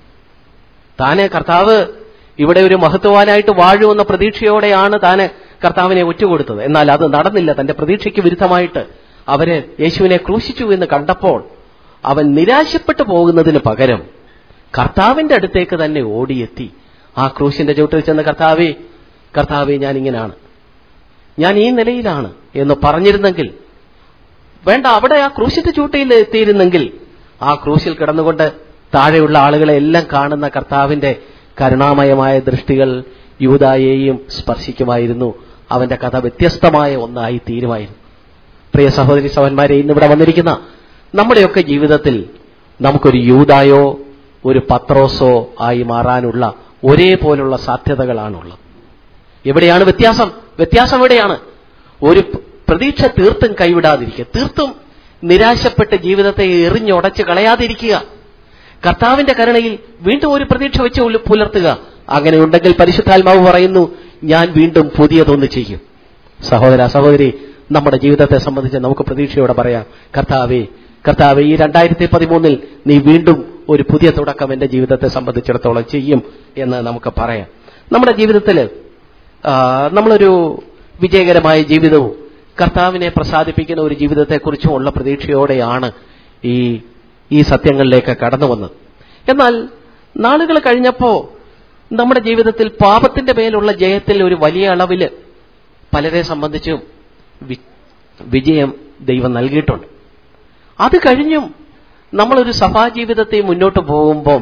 താനെ കർത്താവ് ഇവിടെ ഒരു മഹത്വവാനായിട്ട് വാഴുമെന്ന പ്രതീക്ഷയോടെയാണ് താന് കർത്താവിനെ ഒറ്റുകൊടുത്തത് എന്നാൽ അത് നടന്നില്ല തന്റെ പ്രതീക്ഷയ്ക്ക് വിരുദ്ധമായിട്ട് അവര് യേശുവിനെ ക്രൂശിച്ചു എന്ന് കണ്ടപ്പോൾ അവൻ നിരാശപ്പെട്ടു പോകുന്നതിന് പകരം കർത്താവിന്റെ അടുത്തേക്ക് തന്നെ ഓടിയെത്തി ആ ക്രൂശിന്റെ ചുവട്ടിൽ ചെന്ന് കർത്താവേ കർത്താവേ ഞാൻ ഇങ്ങനാണ് ഞാൻ ഈ നിലയിലാണ് എന്ന് പറഞ്ഞിരുന്നെങ്കിൽ വേണ്ട അവിടെ ആ ക്രൂശിന്റെ ചൂട്ടയിൽ എത്തിയിരുന്നെങ്കിൽ ആ ക്രൂശിൽ കിടന്നുകൊണ്ട് താഴെയുള്ള ആളുകളെ എല്ലാം കാണുന്ന കർത്താവിന്റെ കരുണാമയമായ ദൃഷ്ടികൾ യൂതായെയും സ്പർശിക്കുമായിരുന്നു അവന്റെ കഥ വ്യത്യസ്തമായ ഒന്നായി തീരുമായിരുന്നു പ്രിയ സഹോദരി സഹോദരന്മാരെ ഇന്ന് ഇവിടെ വന്നിരിക്കുന്ന നമ്മുടെയൊക്കെ ജീവിതത്തിൽ നമുക്കൊരു യൂതായോ ഒരു പത്രോസോ ആയി മാറാനുള്ള ഒരേപോലുള്ള സാധ്യതകളാണുള്ളത് എവിടെയാണ് വ്യത്യാസം വ്യത്യാസം എവിടെയാണ് ഒരു പ- പ്രതീക്ഷ തീർത്തും കൈവിടാതിരിക്കുക തീർത്തും നിരാശപ്പെട്ട് ജീവിതത്തെ എറിഞ്ഞുടച്ച് കളയാതിരിക്കുക കർത്താവിന്റെ കരുണയിൽ വീണ്ടും ഒരു പ്രതീക്ഷ വെച്ച് ഉള്ള- പുലർത്തുക അങ്ങനെയുണ്ടെങ്കിൽ പരിശുദ്ധാത്മാവ് പറയുന്നു ഞാൻ വീണ്ടും പുതിയതൊന്ന് ചെയ്യും സഹോദര സഹോദരി നമ്മുടെ ജീവിതത്തെ സംബന്ധിച്ച് നമുക്ക് പ്രതീക്ഷയോടെ പറയാം കർത്താവേ കർത്താവെ ഈ രണ്ടായിരത്തി പതിമൂന്നിൽ നീ വീണ്ടും ഒരു പുതിയ തുടക്കം എന്റെ ജീവിതത്തെ സംബന്ധിച്ചിടത്തോളം ചെയ്യും എന്ന് നമുക്ക് പറയാം നമ്മുടെ ജീവിതത്തിൽ നമ്മളൊരു വിജയകരമായ ജീവിതവും കർത്താവിനെ പ്രസാദിപ്പിക്കുന്ന ഒരു ജീവിതത്തെക്കുറിച്ചും ഉള്ള പ്രതീക്ഷയോടെയാണ് ഈ ഈ സത്യങ്ങളിലേക്ക് കടന്നു വന്നത് എന്നാൽ നാളുകൾ കഴിഞ്ഞപ്പോ നമ്മുടെ ജീവിതത്തിൽ പാപത്തിന്റെ മേലുള്ള ജയത്തിൽ ഒരു വലിയ അളവില് പലരെ സംബന്ധിച്ചും വി- വിജയം ദൈവം നൽകിയിട്ടുണ്ട് അത് കഴിഞ്ഞും നമ്മളൊരു സഭാജീവിതത്തെ മുന്നോട്ട് പോകുമ്പം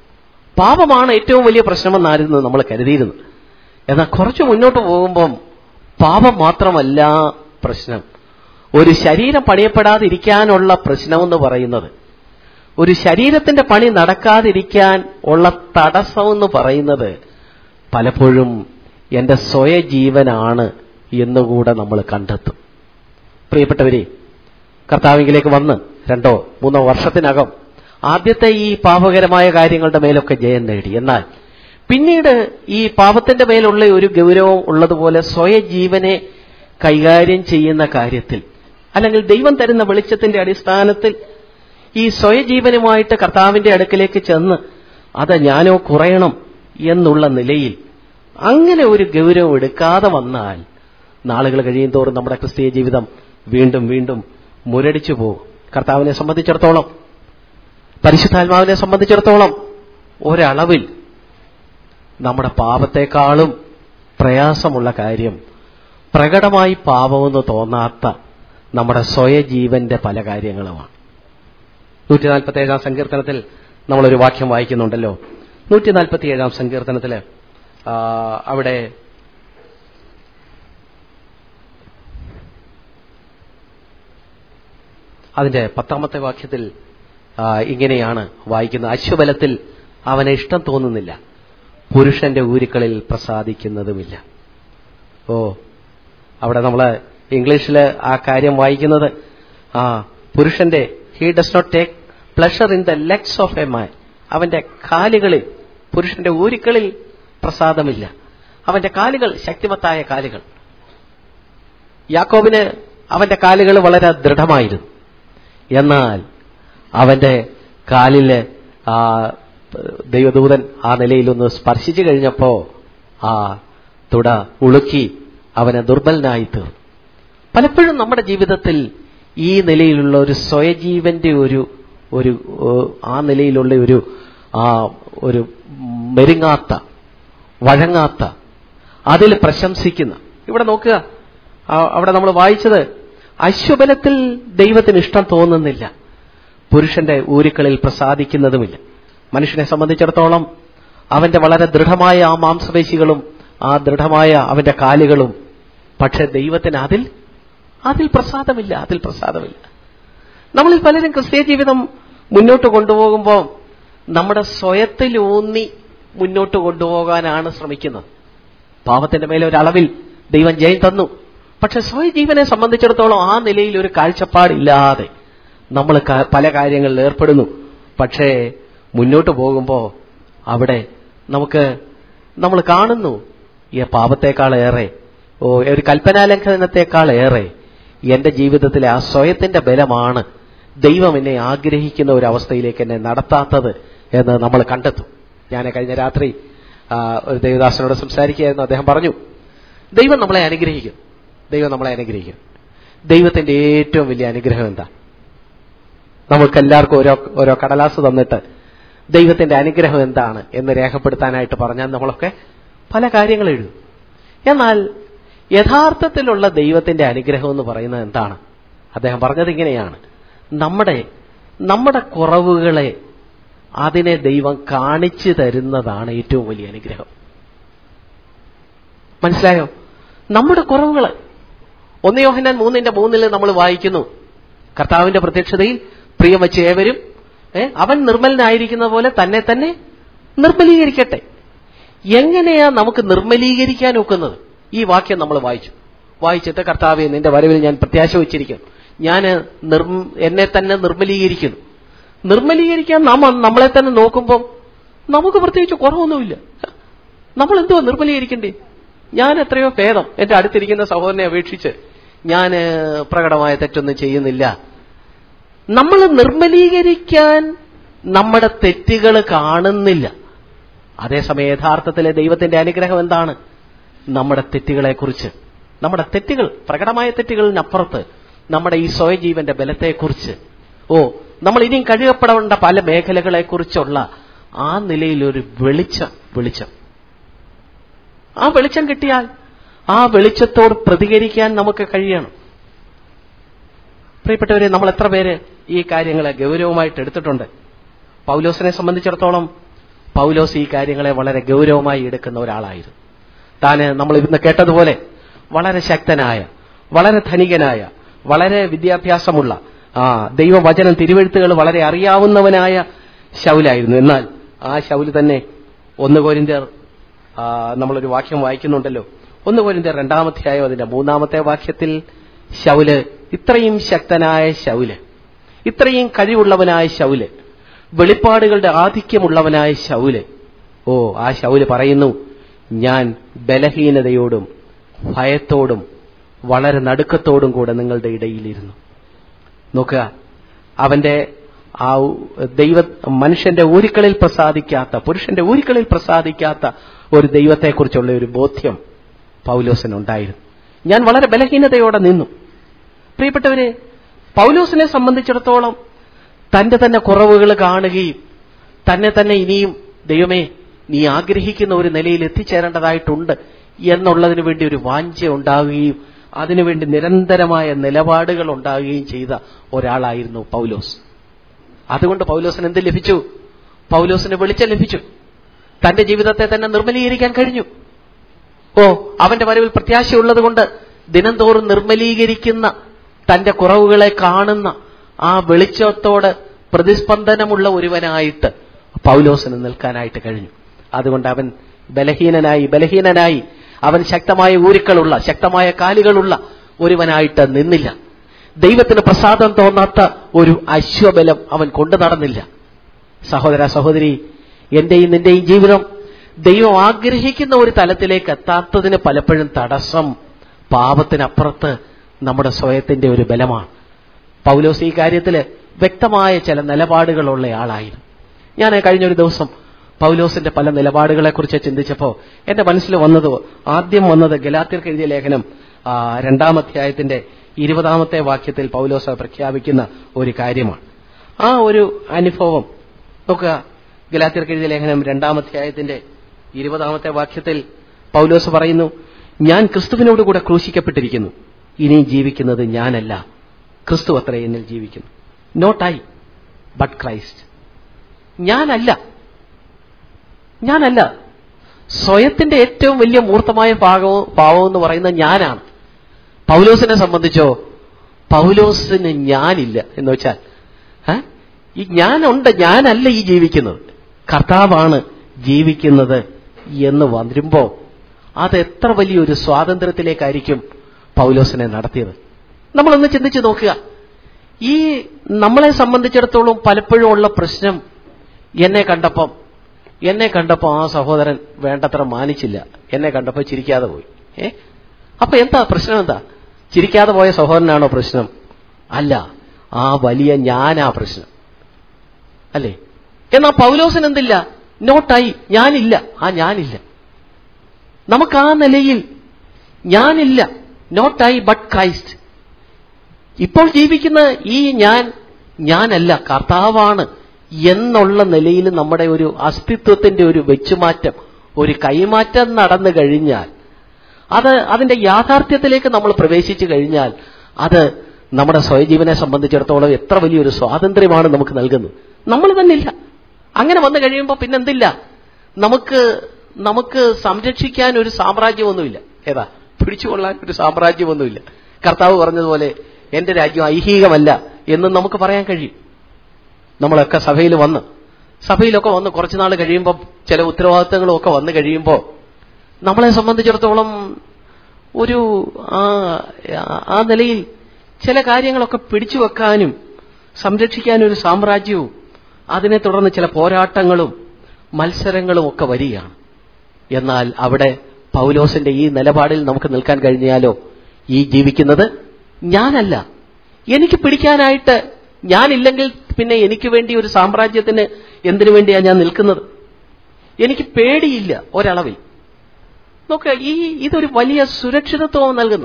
പാപമാണ് ഏറ്റവും വലിയ പ്രശ്നമെന്നായിരുന്നു നമ്മൾ കരുതിയിരുന്നത് എന്നാൽ കുറച്ച് മുന്നോട്ട് പോകുമ്പം പാപം മാത്രമല്ല പ്രശ്നം ഒരു ശരീരം പണിയപ്പെടാതിരിക്കാനുള്ള പ്രശ്നമെന്ന് പറയുന്നത് ഒരു ശരീരത്തിന്റെ പണി നടക്കാതിരിക്കാൻ ഉള്ള തടസ്സമെന്ന് പറയുന്നത് പലപ്പോഴും എന്റെ സ്വയജീവനാണ് എന്നുകൂടെ നമ്മൾ കണ്ടെത്തും പ്രിയപ്പെട്ടവരെ കർത്താവിങ്കിലേക്ക് വന്ന് രണ്ടോ മൂന്നോ വർഷത്തിനകം ആദ്യത്തെ ഈ പാപകരമായ കാര്യങ്ങളുടെ മേലൊക്കെ ജയം നേടി എന്നാൽ പിന്നീട് ഈ പാപത്തിന്റെ മേലുള്ള ഒരു ഗൗരവം ഉള്ളതുപോലെ സ്വയജീവനെ കൈകാര്യം ചെയ്യുന്ന കാര്യത്തിൽ അല്ലെങ്കിൽ ദൈവം തരുന്ന വെളിച്ചത്തിന്റെ അടിസ്ഥാനത്തിൽ ഈ സ്വയജീവനുമായിട്ട് കർത്താവിന്റെ അടുക്കലേക്ക് ചെന്ന് അത് ഞാനോ കുറയണം എന്നുള്ള നിലയിൽ അങ്ങനെ ഒരു ഗൗരവം എടുക്കാതെ വന്നാൽ നാളുകൾ കഴിയും തോറും നമ്മുടെ ക്രിസ്തീയ ജീവിതം വീണ്ടും വീണ്ടും മുരടിച്ചു പോകും കർത്താവിനെ സംബന്ധിച്ചിടത്തോളം പരിശുദ്ധാത്മാവിനെ സംബന്ധിച്ചിടത്തോളം ഒരളവിൽ നമ്മുടെ പാപത്തെക്കാളും പ്രയാസമുള്ള കാര്യം പ്രകടമായി പാപമെന്ന് തോന്നാത്ത നമ്മുടെ സ്വയജീവന്റെ പല കാര്യങ്ങളുമാണ് നൂറ്റി നാൽപ്പത്തി ഏഴാം സങ്കീർത്തനത്തിൽ നമ്മളൊരു വാക്യം വായിക്കുന്നുണ്ടല്ലോ നൂറ്റി നാൽപ്പത്തി ഏഴാം സങ്കീർത്തനത്തിൽ അവിടെ അതിന്റെ പത്താമത്തെ വാക്യത്തിൽ ആ, ഇങ്ങനെയാണ് വായിക്കുന്നത് അശ്വബലത്തിൽ അവന് ഇഷ്ടം തോന്നുന്നില്ല പുരുഷന്റെ ഊരുക്കളിൽ പ്രസാദിക്കുന്നതുമില്ല ഓ അവിടെ നമ്മൾ ഇംഗ്ലീഷിൽ ആ കാര്യം വായിക്കുന്നത് ആ പുരുഷന്റെ he does not take pleasure in the legs of a man അവന്റെ കാലുകളിൽ പുരുഷന്റെ ഊരുക്കളിൽ പ്രസാദമില്ല അവന്റെ കാലുകൾ ശക്തിമത്തായ കാലുകൾ യാക്കോബിന് അവന്റെ കാലുകൾ വളരെ ദൃഢമായിരുന്നു എന്നാൽ അവന്റെ കാലില് ആ ദൈവദൂതൻ ആ നിലയിലൊന്ന് സ്പർശിച്ചു കഴിഞ്ഞപ്പോ ആ തുട ഉളുക്കി അവനെ ദുർബലനായി തീർന്നു പലപ്പോഴും നമ്മുടെ ജീവിതത്തിൽ ഈ നിലയിലുള്ള ഒരു സ്വയജീവന്റെ ഒരു ഒരു ഏഹ്, ആ നിലയിലുള്ള ഒരു ആ ഒരു മെരുങ്ങാത്ത വഴങ്ങാത്ത അതിൽ പ്രശംസിക്കുന്ന ഇവിടെ നോക്കുക ആ, അവിടെ നമ്മൾ വായിച്ചത് അശ്വബലത്തിൽ ദൈവത്തിന് ഇഷ്ടം തോന്നുന്നില്ല പുരുഷന്റെ ഊരുക്കളിൽ പ്രസാദിക്കുന്നതുമില്ല മനുഷ്യനെ സംബന്ധിച്ചിടത്തോളം അവന്റെ വളരെ ദൃഢമായ ആ മാംസപേശികളും ആ ദൃഢമായ അവന്റെ കാലുകളും പക്ഷെ ദൈവത്തിന് അതിൽ അതിൽ പ്രസാദമില്ല അതിൽ പ്രസാദമില്ല നമ്മളിൽ പലരും ക്രിസ്തീയ ജീവിതം മുന്നോട്ട് കൊണ്ടുപോകുമ്പോൾ നമ്മുടെ സ്വയത്തിലൂന്നി മുന്നോട്ട് കൊണ്ടുപോകാനാണ് ശ്രമിക്കുന്നത് പാപത്തിന്റെ മേലെ ഒരു അളവിൽ ദൈവം ജയം തന്നു പക്ഷെ സ്വയജീവനെ സംബന്ധിച്ചിടത്തോളം ആ നിലയിൽ ഒരു കാഴ്ചപ്പാടില്ലാതെ നമ്മൾ ക- പല കാര്യങ്ങളിൽ ഏർപ്പെടുന്നു പക്ഷേ മുന്നോട്ട് പോകുമ്പോൾ അവിടെ നമുക്ക് നമ്മൾ കാണുന്നു ഈ പാപത്തെക്കാളേറെ ഓ ഒരു കൽപ്പനാലംഘനത്തെക്കാൾ ഏറെ എന്റെ ജീവിതത്തിലെ ആ സ്വയത്തിന്റെ ബലമാണ് ദൈവം എന്നെ ആഗ്രഹിക്കുന്ന ഒരു അവസ്ഥയിലേക്ക് എന്നെ നടത്താത്തത് എന്ന് നമ്മൾ കണ്ടെത്തും ഞാൻ കഴിഞ്ഞ രാത്രി ആ, ഒരു ദേവദാസനോട് സംസാരിക്കുകയായിരുന്നു അദ്ദേഹം പറഞ്ഞു ദൈവം നമ്മളെ അനുഗ്രഹിക്കും ദൈവം നമ്മളെ അനുഗ്രഹിക്കും ദൈവത്തിന്റെ ഏറ്റവും വലിയ അനുഗ്രഹം എന്താ നമ്മൾക്കെല്ലാവർക്കും ഓരോ ഓരോ കടലാസ് തന്നിട്ട് ദൈവത്തിന്റെ അനുഗ്രഹം എന്താണ് എന്ന് രേഖപ്പെടുത്താനായിട്ട് പറഞ്ഞാൽ നമ്മളൊക്കെ പല കാര്യങ്ങൾ എഴുതും എന്നാൽ യഥാർത്ഥത്തിലുള്ള ദൈവത്തിന്റെ അനുഗ്രഹം എന്ന് പറയുന്നത് എന്താണ് അദ്ദേഹം പറഞ്ഞത് ഇങ്ങനെയാണ് നമ്മുടെ നമ്മുടെ കുറവുകളെ അതിനെ ദൈവം കാണിച്ചു തരുന്നതാണ് ഏറ്റവും വലിയ അനുഗ്രഹം മനസ്സിലായോ നമ്മുടെ കുറവുകൾ ഒന്ന് യോഹന്നാൻ മൂന്നിന്റെ മൂന്നിൽ നമ്മൾ വായിക്കുന്നു കർത്താവിന്റെ പ്രത്യക്ഷതയിൽ പ്രിയം വെച്ച് ഏവരും ഏ, അവൻ നിർമ്മലനായിരിക്കുന്ന പോലെ തന്നെ തന്നെ നിർമ്മലീകരിക്കട്ടെ എങ്ങനെയാ നമുക്ക് നിർമ്മലീകരിക്കാൻ ഒക്കുന്നത് ഈ വാക്യം നമ്മൾ വായിച്ചു വായിച്ചിട്ട് കർത്താവെ നിന്റെ വരവിൽ ഞാൻ പ്രത്യാശ വച്ചിരിക്കുന്നു ഞാൻ എന്നെ തന്നെ നിർമ്മലീകരിക്കുന്നു നിർമ്മലീകരിക്കാൻ നാം നമ്മളെ തന്നെ നോക്കുമ്പോൾ നമുക്ക് പ്രത്യേകിച്ച് കുറവൊന്നുമില്ല നമ്മൾ എന്തുവാ നിർമ്മലീകരിക്കണ്ടേ ഞാൻ എത്രയോ ഭേദം എന്റെ അടുത്തിരിക്കുന്ന സഹോദരനെ അപേക്ഷിച്ച് ഞാൻ പ്രകടമായ തെറ്റൊന്നും ചെയ്യുന്നില്ല നമ്മൾ നിർമ്മലീകരിക്കാൻ നമ്മുടെ തെറ്റുകൾ കാണുന്നില്ല അതേസമയം യഥാർത്ഥത്തിലെ ദൈവത്തിന്റെ അനുഗ്രഹം എന്താണ് നമ്മുടെ തെറ്റുകളെക്കുറിച്ച് നമ്മുടെ തെറ്റുകൾ പ്രകടമായ തെറ്റുകളിനപ്പുറത്ത് നമ്മുടെ ഈ സ്വയജീവന്റെ ബലത്തെക്കുറിച്ച് ഓ നമ്മൾ ഇനിയും കഴുകപ്പെടേണ്ട പല മേഖലകളെക്കുറിച്ചുള്ള ആ നിലയിലൊരു വെളിച്ചം വെളിച്ചം ആ വെളിച്ചം കിട്ടിയാൽ ആ വെളിച്ചത്തോട് പ്രതികരിക്കാൻ നമുക്ക് കഴിയണം പ്രിയപ്പെട്ടവരെ നമ്മൾ എത്ര പേര് ഈ കാര്യങ്ങളെ ഗൗരവമായിട്ട് എടുത്തിട്ടുണ്ട് പൗലോസിനെ സംബന്ധിച്ചിടത്തോളം പൗലോസ് ഈ കാര്യങ്ങളെ വളരെ ഗൗരവമായി എടുക്കുന്ന ഒരാളായിരുന്നു താന് നമ്മൾ ഇന്ന് കേട്ടതുപോലെ വളരെ ശക്തനായ വളരെ ധനികനായ വളരെ വിദ്യാഭ്യാസമുള്ള ആ ദൈവവചനം തിരുവഴുത്തുകൾ വളരെ അറിയാവുന്നവനായ ശൗലായിരുന്നു എന്നാൽ ആ ശൗല് തന്നെ ഒന്ന് കോരിന്ത്യർ ആ, നമ്മളൊരു വാക്യം വായിക്കുന്നുണ്ടല്ലോ ഒന്ന് കോരിന്ത്യർ രണ്ടാമധ്യായം അതിന്റെ മൂന്നാമത്തെ വാക്യത്തിൽ ശൗല് ഇത്രയും ശക്തനായ ശൗല് ഇത്രയും കഴിവുള്ളവനായ ശൗല് വെളിപ്പാടുകളുടെ ആധിക്യമുള്ളവനായ ശൗല് ഓ ആ ശൗല് പറയുന്നു ഞാൻ ബലഹീനതയോടും ഭയത്തോടും വളരെ നടുക്കത്തോടും കൂടെ നിങ്ങളുടെ ഇടയിലിരുന്നു നോക്കുക അവന്റെ ആ ഉ- ദൈവ മനുഷ്യന്റെ ഊരുക്കളിൽ പ്രസാദിക്കാത്ത പുരുഷന്റെ ഊരുക്കളിൽ പ്രസാദിക്കാത്ത ഒരു ദൈവത്തെക്കുറിച്ചുള്ള ഒരു ബോധ്യം പൗലോസിനുണ്ടായിരുന്നു ഞാൻ വളരെ ബലഹീനതയോടെ നിന്നു പ്രിയപ്പെട്ടവരെ പൗലോസിനെ സംബന്ധിച്ചിടത്തോളം തന്റെ തന്നെ കുറവുകൾ കാണുകയും തന്നെ തന്നെ ഇനിയും ദൈവമേ നീ ആഗ്രഹിക്കുന്ന ഒരു നിലയിൽ എത്തിച്ചേരേണ്ടതായിട്ടുണ്ട് എന്നുള്ളതിനു വേണ്ടി ഒരു വാഞ്ച ഉണ്ടാവുകയും അതിനുവേണ്ടി നിരന്തരമായ നിലപാടുകൾ ഉണ്ടാവുകയും ചെയ്ത ഒരാളായിരുന്നു പൗലോസ് അതുകൊണ്ട് പൗലോസിന് എന്ത് ലഭിച്ചു പൗലോസിന് വെളിച്ചം ലഭിച്ചു തന്റെ ജീവിതത്തെ തന്നെ നിർമ്മലീകരിക്കാൻ കഴിഞ്ഞു ഓ അവന്റെ വരവിൽ പ്രത്യാശയുള്ളത് കൊണ്ട് ദിനംതോറും നിർമ്മലീകരിക്കുന്ന തന്റെ കുറവുകളെ കാണുന്ന ആ വെളിച്ചത്തോട് പ്രതിസ്പന്ദനമുള്ള ഒരുവനായിട്ട് പൗലോസിന് നിൽക്കാനായിട്ട് കഴിഞ്ഞു അതുകൊണ്ട് അവൻ ബലഹീനനായി ബലഹീനനായി അവൻ ശക്തമായ ഊരുക്കളുള്ള ശക്തമായ കാലുകളുള്ള ഒരുവനായിട്ട് നിന്നില്ല ദൈവത്തിന് പ്രസാദം തോന്നാത്ത ഒരു അശ്വബലം അവൻ കൊണ്ടു നടന്നില്ല സഹോദര സഹോദരി എന്റെയും നിന്റെയും ജീവിതം ദൈവം ആഗ്രഹിക്കുന്ന ഒരു തലത്തിലേക്ക് എത്താത്തതിന് പലപ്പോഴും തടസ്സം പാപത്തിനപ്പുറത്ത് നമ്മുടെ സ്വയത്തിന്റെ ഒരു ബലമാണ് പൗലോസ് ഈ കാര്യത്തില് വ്യക്തമായ ചില നിലപാടുകളുള്ള ആളായിരുന്നു ഞാൻ കഴിഞ്ഞ ഒരു ദിവസം പൗലോസിന്റെ പല നിലപാടുകളെക്കുറിച്ച് ചിന്തിച്ചപ്പോൾ എന്റെ മനസ്സിൽ വന്നത് ആദ്യം വന്നത് ഗലാത്യർക്ക് എഴുതിയ ലേഖനം ആ, രണ്ടാം അധ്യായത്തിന്റെ ഇരുപതാമത്തെ വാക്യത്തിൽ പൗലോസ് പ്രഖ്യാപിക്കുന്ന ഒരു കാര്യമാണ് ആ ഒരു അനുഭവം നോക്കുക ഗലാത്യർക്ക് എഴുതിയ ലേഖനം രണ്ടാം അധ്യായത്തിന്റെ ഇരുപതാമത്തെ വാക്യത്തിൽ പൗലോസ് പറയുന്നു ഞാൻ ക്രിസ്തുവിനോട് കൂടെ ക്രൂശിക്കപ്പെട്ടിരിക്കുന്നു ഇനി ജീവിക്കുന്നത് ഞാനല്ല ക്രിസ്തു അത്ര എന്നിൽ ജീവിക്കുന്നു നോട്ട് ഐ ബട്ട് ക്രൈസ്റ്റ് ഞാനല്ല ഞാനല്ല സ്വയത്തിന്റെ ഏറ്റവും വലിയ മൂർത്തമായ ഭാഗവും ഭാവം എന്ന് പറയുന്ന ഞാനാണ് പൗലോസിനെ സംബന്ധിച്ചോ പൗലോസിന് ഞാനില്ല എന്ന് വെച്ചാൽ ഏ? ഈ ഞാനുണ്ട് ഞാനല്ല ഈ ജീവിക്കുന്നത് കർത്താവാണ് ജീവിക്കുന്നത് എന്ന് വരുമ്പോ അത് എത്ര വലിയൊരു സ്വാതന്ത്ര്യത്തിലേക്കായിരിക്കും പൗലോസിനെ നടത്തിയത് നമ്മളൊന്ന് ചിന്തിച്ചു നോക്കുക ഈ നമ്മളെ സംബന്ധിച്ചിടത്തോളം പലപ്പോഴും ഉള്ള പ്രശ്നം എന്നെ കണ്ടപ്പം എന്നെ കണ്ടപ്പോ ആ സഹോദരൻ വേണ്ടത്ര മാനിച്ചില്ല എന്നെ കണ്ടപ്പോ ചിരിക്കാതെ പോയി ഏ അപ്പൊ എന്താ പ്രശ്നം എന്താ ചിരിക്കാതെ പോയ സഹോദരനാണോ പ്രശ്നം അല്ല ആ വലിയ ഞാനാ പ്രശ്നം അല്ലേ എന്നാ പൗലോസിന് എന്തില്ല നോട്ടായി ഞാനില്ല ആ ഞാനില്ല നമുക്ക് ആ നിലയിൽ ഞാനില്ല നോട്ടായി ബട്ട് ക്രൈസ്റ്റ് ഇപ്പോൾ ജീവിക്കുന്ന ഈ ഞാൻ ഞാനല്ല കർത്താവാണ് എന്നുള്ള നിലയിൽ നമ്മുടെ ഒരു അസ്തിത്വത്തിന്റെ ഒരു വെച്ചുമാറ്റം ഒരു കൈമാറ്റം നടന്നു കഴിഞ്ഞാൽ അത് അതിന്റെ യാഥാർത്ഥ്യത്തിലേക്ക് നമ്മൾ പ്രവേശിച്ചു കഴിഞ്ഞാൽ അത് നമ്മുടെ സ്വയജീവനെ സംബന്ധിച്ചിടത്തോളം എത്ര വലിയൊരു സ്വാതന്ത്ര്യമാണ് നമുക്ക് നൽകുന്നത് നമ്മൾ തന്നെ ഇല്ല അങ്ങനെ വന്നു കഴിയുമ്പോൾ പിന്നെന്തില്ല നമുക്ക് നമുക്ക് സംരക്ഷിക്കാൻ ഒരു സാമ്രാജ്യമൊന്നുമില്ല ഏതാ പിടിച്ചുകൊള്ളാൻ ഒരു സാമ്രാജ്യമൊന്നുമില്ല കർത്താവ് പറഞ്ഞതുപോലെ എന്റെ രാജ്യം ഐഹികമല്ല എന്ന് നമുക്ക് പറയാൻ കഴിയും നമ്മളൊക്കെ സഭയിൽ വന്ന് സഭയിലൊക്കെ വന്ന് കുറച്ചു നാൾ കഴിയുമ്പോൾ ചില ഉത്തരവാദിത്തങ്ങളും ഒക്കെ വന്നു കഴിയുമ്പോൾ നമ്മളെ സംബന്ധിച്ചിടത്തോളം ഒരു ആ ആ നിലയിൽ ചില കാര്യങ്ങളൊക്കെ പിടിച്ചു വെക്കാനും സംരക്ഷിക്കാനും ഒരു സാമ്രാജ്യവും അതിനെ തുടർന്ന് ചില പോരാട്ടങ്ങളും മത്സരങ്ങളും ഒക്കെ വരികയാണ് എന്നാൽ അവിടെ പൗലോസിന്റെ ഈ നിലപാടിൽ നമുക്ക് നിൽക്കാൻ കഴിഞ്ഞാലോ ഈ ജീവിക്കുന്നത് ഞാനല്ല എനിക്ക് പിടിക്കാനായിട്ട് ഞാനില്ലെങ്കിൽ പിന്നെ എനിക്ക് വേണ്ടി ഒരു സാമ്രാജ്യത്തിന് എന്തിനു വേണ്ടിയാണ് ഞാൻ നിൽക്കുന്നത് എനിക്ക് പേടിയില്ല ഒരളവിൽ നോക്കുക ഈ ഇതൊരു വലിയ സുരക്ഷിതത്വം നൽകുന്നു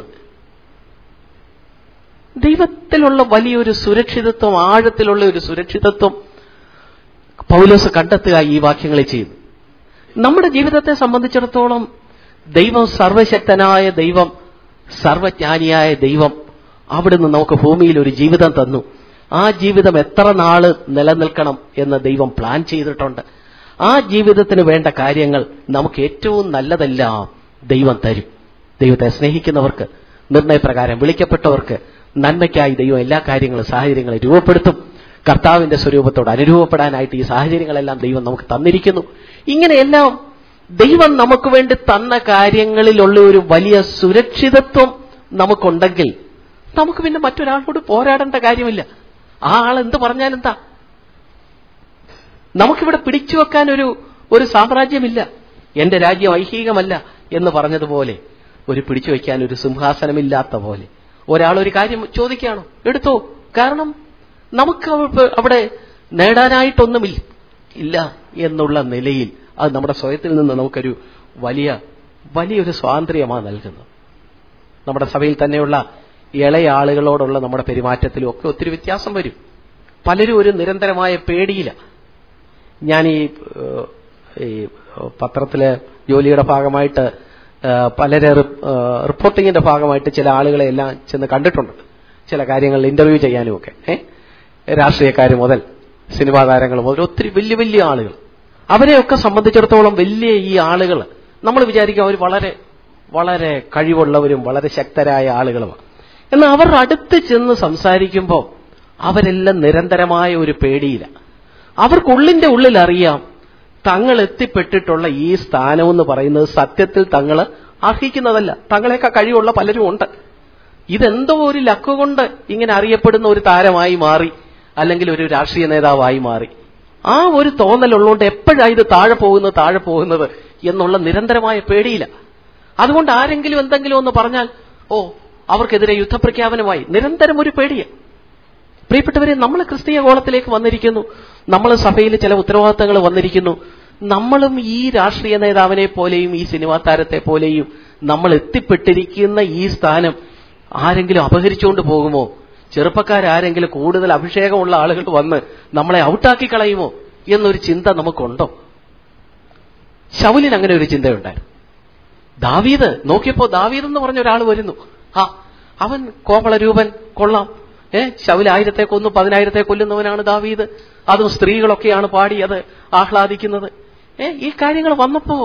ദൈവത്തിലുള്ള വലിയൊരു സുരക്ഷിതത്വം ആഴത്തിലുള്ള ഒരു സുരക്ഷിതത്വം പൗലോസ് കണ്ടെത്തുക ഈ വാക്യങ്ങളിൽ ചെയ്യുന്നു നമ്മുടെ ജീവിതത്തെ സംബന്ധിച്ചിടത്തോളം ദൈവം സർവശക്തനായ ദൈവം സർവജ്ഞാനിയായ ദൈവം അവിടുന്ന് നമുക്ക് ഭൂമിയിൽ ഒരു ജീവിതം തന്നു ആ ജീവിതം എത്ര നാള് നിലനിൽക്കണം എന്ന് ദൈവം പ്ലാൻ ചെയ്തിട്ടുണ്ട് ആ ജീവിതത്തിന് വേണ്ട കാര്യങ്ങൾ നമുക്ക് ഏറ്റവും നല്ലതെല്ലാം ദൈവം തരും ദൈവത്തെ സ്നേഹിക്കുന്നവർക്ക് നിർണയപ്രകാരം വിളിക്കപ്പെട്ടവർക്ക് നന്മയ്ക്കായി ദൈവം എല്ലാ കാര്യങ്ങളും സാഹചര്യങ്ങളെ രൂപപ്പെടുത്തും കർത്താവിന്റെ സ്വരൂപത്തോട് അനുരൂപപ്പെടാനായിട്ട് ഈ സാഹചര്യങ്ങളെല്ലാം ദൈവം നമുക്ക് തന്നിരിക്കുന്നു ഇങ്ങനെയെല്ലാം ദൈവം നമുക്ക് വേണ്ടി തന്ന കാര്യങ്ങളിലുള്ള ഒരു വലിയ സുരക്ഷിതത്വം നമുക്കുണ്ടെങ്കിൽ നമുക്ക് പിന്നെ മറ്റൊരാളോട് പോരാടേണ്ട കാര്യമില്ല ആ ആൾ എന്ത് പറഞ്ഞാലെന്താ നമുക്കിവിടെ പിടിച്ചു വെക്കാൻ ഒരു ഒരു സാമ്രാജ്യമില്ല എന്റെ രാജ്യം ഐഹികമല്ല എന്ന് പറഞ്ഞതുപോലെ ഒരു പിടിച്ചു വയ്ക്കാൻ ഒരു സിംഹാസനമില്ലാത്ത പോലെ ഒരാൾ ഒരു കാര്യം ചോദിക്കുകയാണോ എടുത്തോ കാരണം നമുക്ക് അവ- അവിടെ നേടാനായിട്ടൊന്നുമില്ല ഇല്ല എന്നുള്ള നിലയിൽ അത് നമ്മുടെ സ്വയത്തിൽ നിന്ന് നമുക്കൊരു വലിയ വലിയൊരു സ്വാതന്ത്ര്യമാണ് നൽകുന്നത് നമ്മുടെ സഭയിൽ തന്നെയുള്ള ഇളയ ആളുകളോടുള്ള നമ്മുടെ പെരുമാറ്റത്തിലും ഒക്കെ ഒത്തിരി വ്യത്യാസം വരും പലരും ഒരു നിരന്തരമായ പേടിയില്ല ഞാൻ ഈ ഏഹ്, ഈ പത്രത്തിലെ ജോലിയുടെ ഭാഗമായിട്ട് ഏഹ്, പലരെ റി- ഏഹ്, റിപ്പോർട്ടിങ്ങിന്റെ ഭാഗമായിട്ട് ചില ആളുകളെ എല്ലാം ചെന്ന് കണ്ടിട്ടുണ്ട് ചില കാര്യങ്ങളിൽ ഇന്റർവ്യൂ ചെയ്യാനും ഒക്കെ ഏഹ് രാഷ്ട്രീയക്കാർ മുതൽ സിനിമാ താരങ്ങൾ മുതൽ ഒത്തിരി വലിയ വലിയ ആളുകൾ അവരെയൊക്കെ സംബന്ധിച്ചിടത്തോളം വലിയ ഈ ആളുകൾ നമ്മൾ വിചാരിക്കും അവർ വളരെ വളരെ കഴിവുള്ളവരും വളരെ ശക്തരായ ആളുകളുമാണ് എന്നാൽ അവരുടെ അടുത്ത് ചെന്ന് സംസാരിക്കുമ്പോൾ അവരെല്ലാം നിരന്തരമായ ഒരു പേടിയില്ല അവർക്കുള്ളിന്റെ ഉള്ളിൽ അറിയാം തങ്ങൾ എത്തിപ്പെട്ടിട്ടുള്ള ഈ സ്ഥാനം എന്ന് പറയുന്നത് സത്യത്തിൽ തങ്ങൾ അർഹിക്കുന്നതല്ല തങ്ങളെയൊക്കെ കഴിവുള്ള പലരും ഉണ്ട് ഇതെന്തോ ഒരു ലക്ക് കൊണ്ട് ഇങ്ങനെ അറിയപ്പെടുന്ന ഒരു താരമായി മാറി അല്ലെങ്കിൽ ഒരു രാഷ്ട്രീയ നേതാവായി മാറി ആ ഒരു തോന്നലുള്ളതുകൊണ്ട് എപ്പോഴാണ് ഇത് താഴെ പോകുന്നത് താഴെ പോകുന്നത് എന്നുള്ള നിരന്തരമായ പേടിയില്ല അതുകൊണ്ട് ആരെങ്കിലും എന്തെങ്കിലും ഒന്ന് പറഞ്ഞാൽ ഓ അവർക്കെതിരെ യുദ്ധപ്രഖ്യാപനമായി നിരന്തരം ഒരു പേടിയാണ് പ്രിയപ്പെട്ടവരെ നമ്മൾ ക്രിസ്തീയ കോളത്തിലേക്ക് വന്നിരിക്കുന്നു നമ്മൾ സഭയിൽ ചില ഉത്തരവാദിത്തങ്ങൾ വന്നിരിക്കുന്നു നമ്മളും ഈ രാഷ്ട്രീയ നേതാവിനെ പോലെയും ഈ സിനിമാ താരത്തെ പോലെയും നമ്മൾ എത്തിപ്പെട്ടിരിക്കുന്ന ഈ സ്ഥാനം ആരെങ്കിലും അപഹരിച്ചുകൊണ്ട് പോകുമോ ചെറുപ്പക്കാരാരെങ്കിലും കൂടുതൽ അഭിഷേകമുള്ള ആളുകൾ വന്ന് നമ്മളെ ഔട്ടാക്കി കളയുമോ എന്നൊരു ചിന്ത നമുക്കുണ്ടോ ശൗലിന് അങ്ങനെ ഒരു ചിന്തയുണ്ടായിരുന്നു ദാവീദ് നോക്കിയപ്പോ ദാവീദ് എന്ന് പറഞ്ഞ ഒരാൾ വരുന്നു ആ അവൻ കോമളരൂപൻ കൊള്ളാം ഏ ശൗൽ ആയിരത്തെ കൊന്നു പതിനായിരത്തെ കൊല്ലുന്നവനാണ് ദാവീദ് അതും സ്ത്രീകളൊക്കെയാണ് പാടി അത് ആഹ്ലാദിക്കുന്നത് ഏ ഈ കാര്യങ്ങൾ വന്നപ്പോ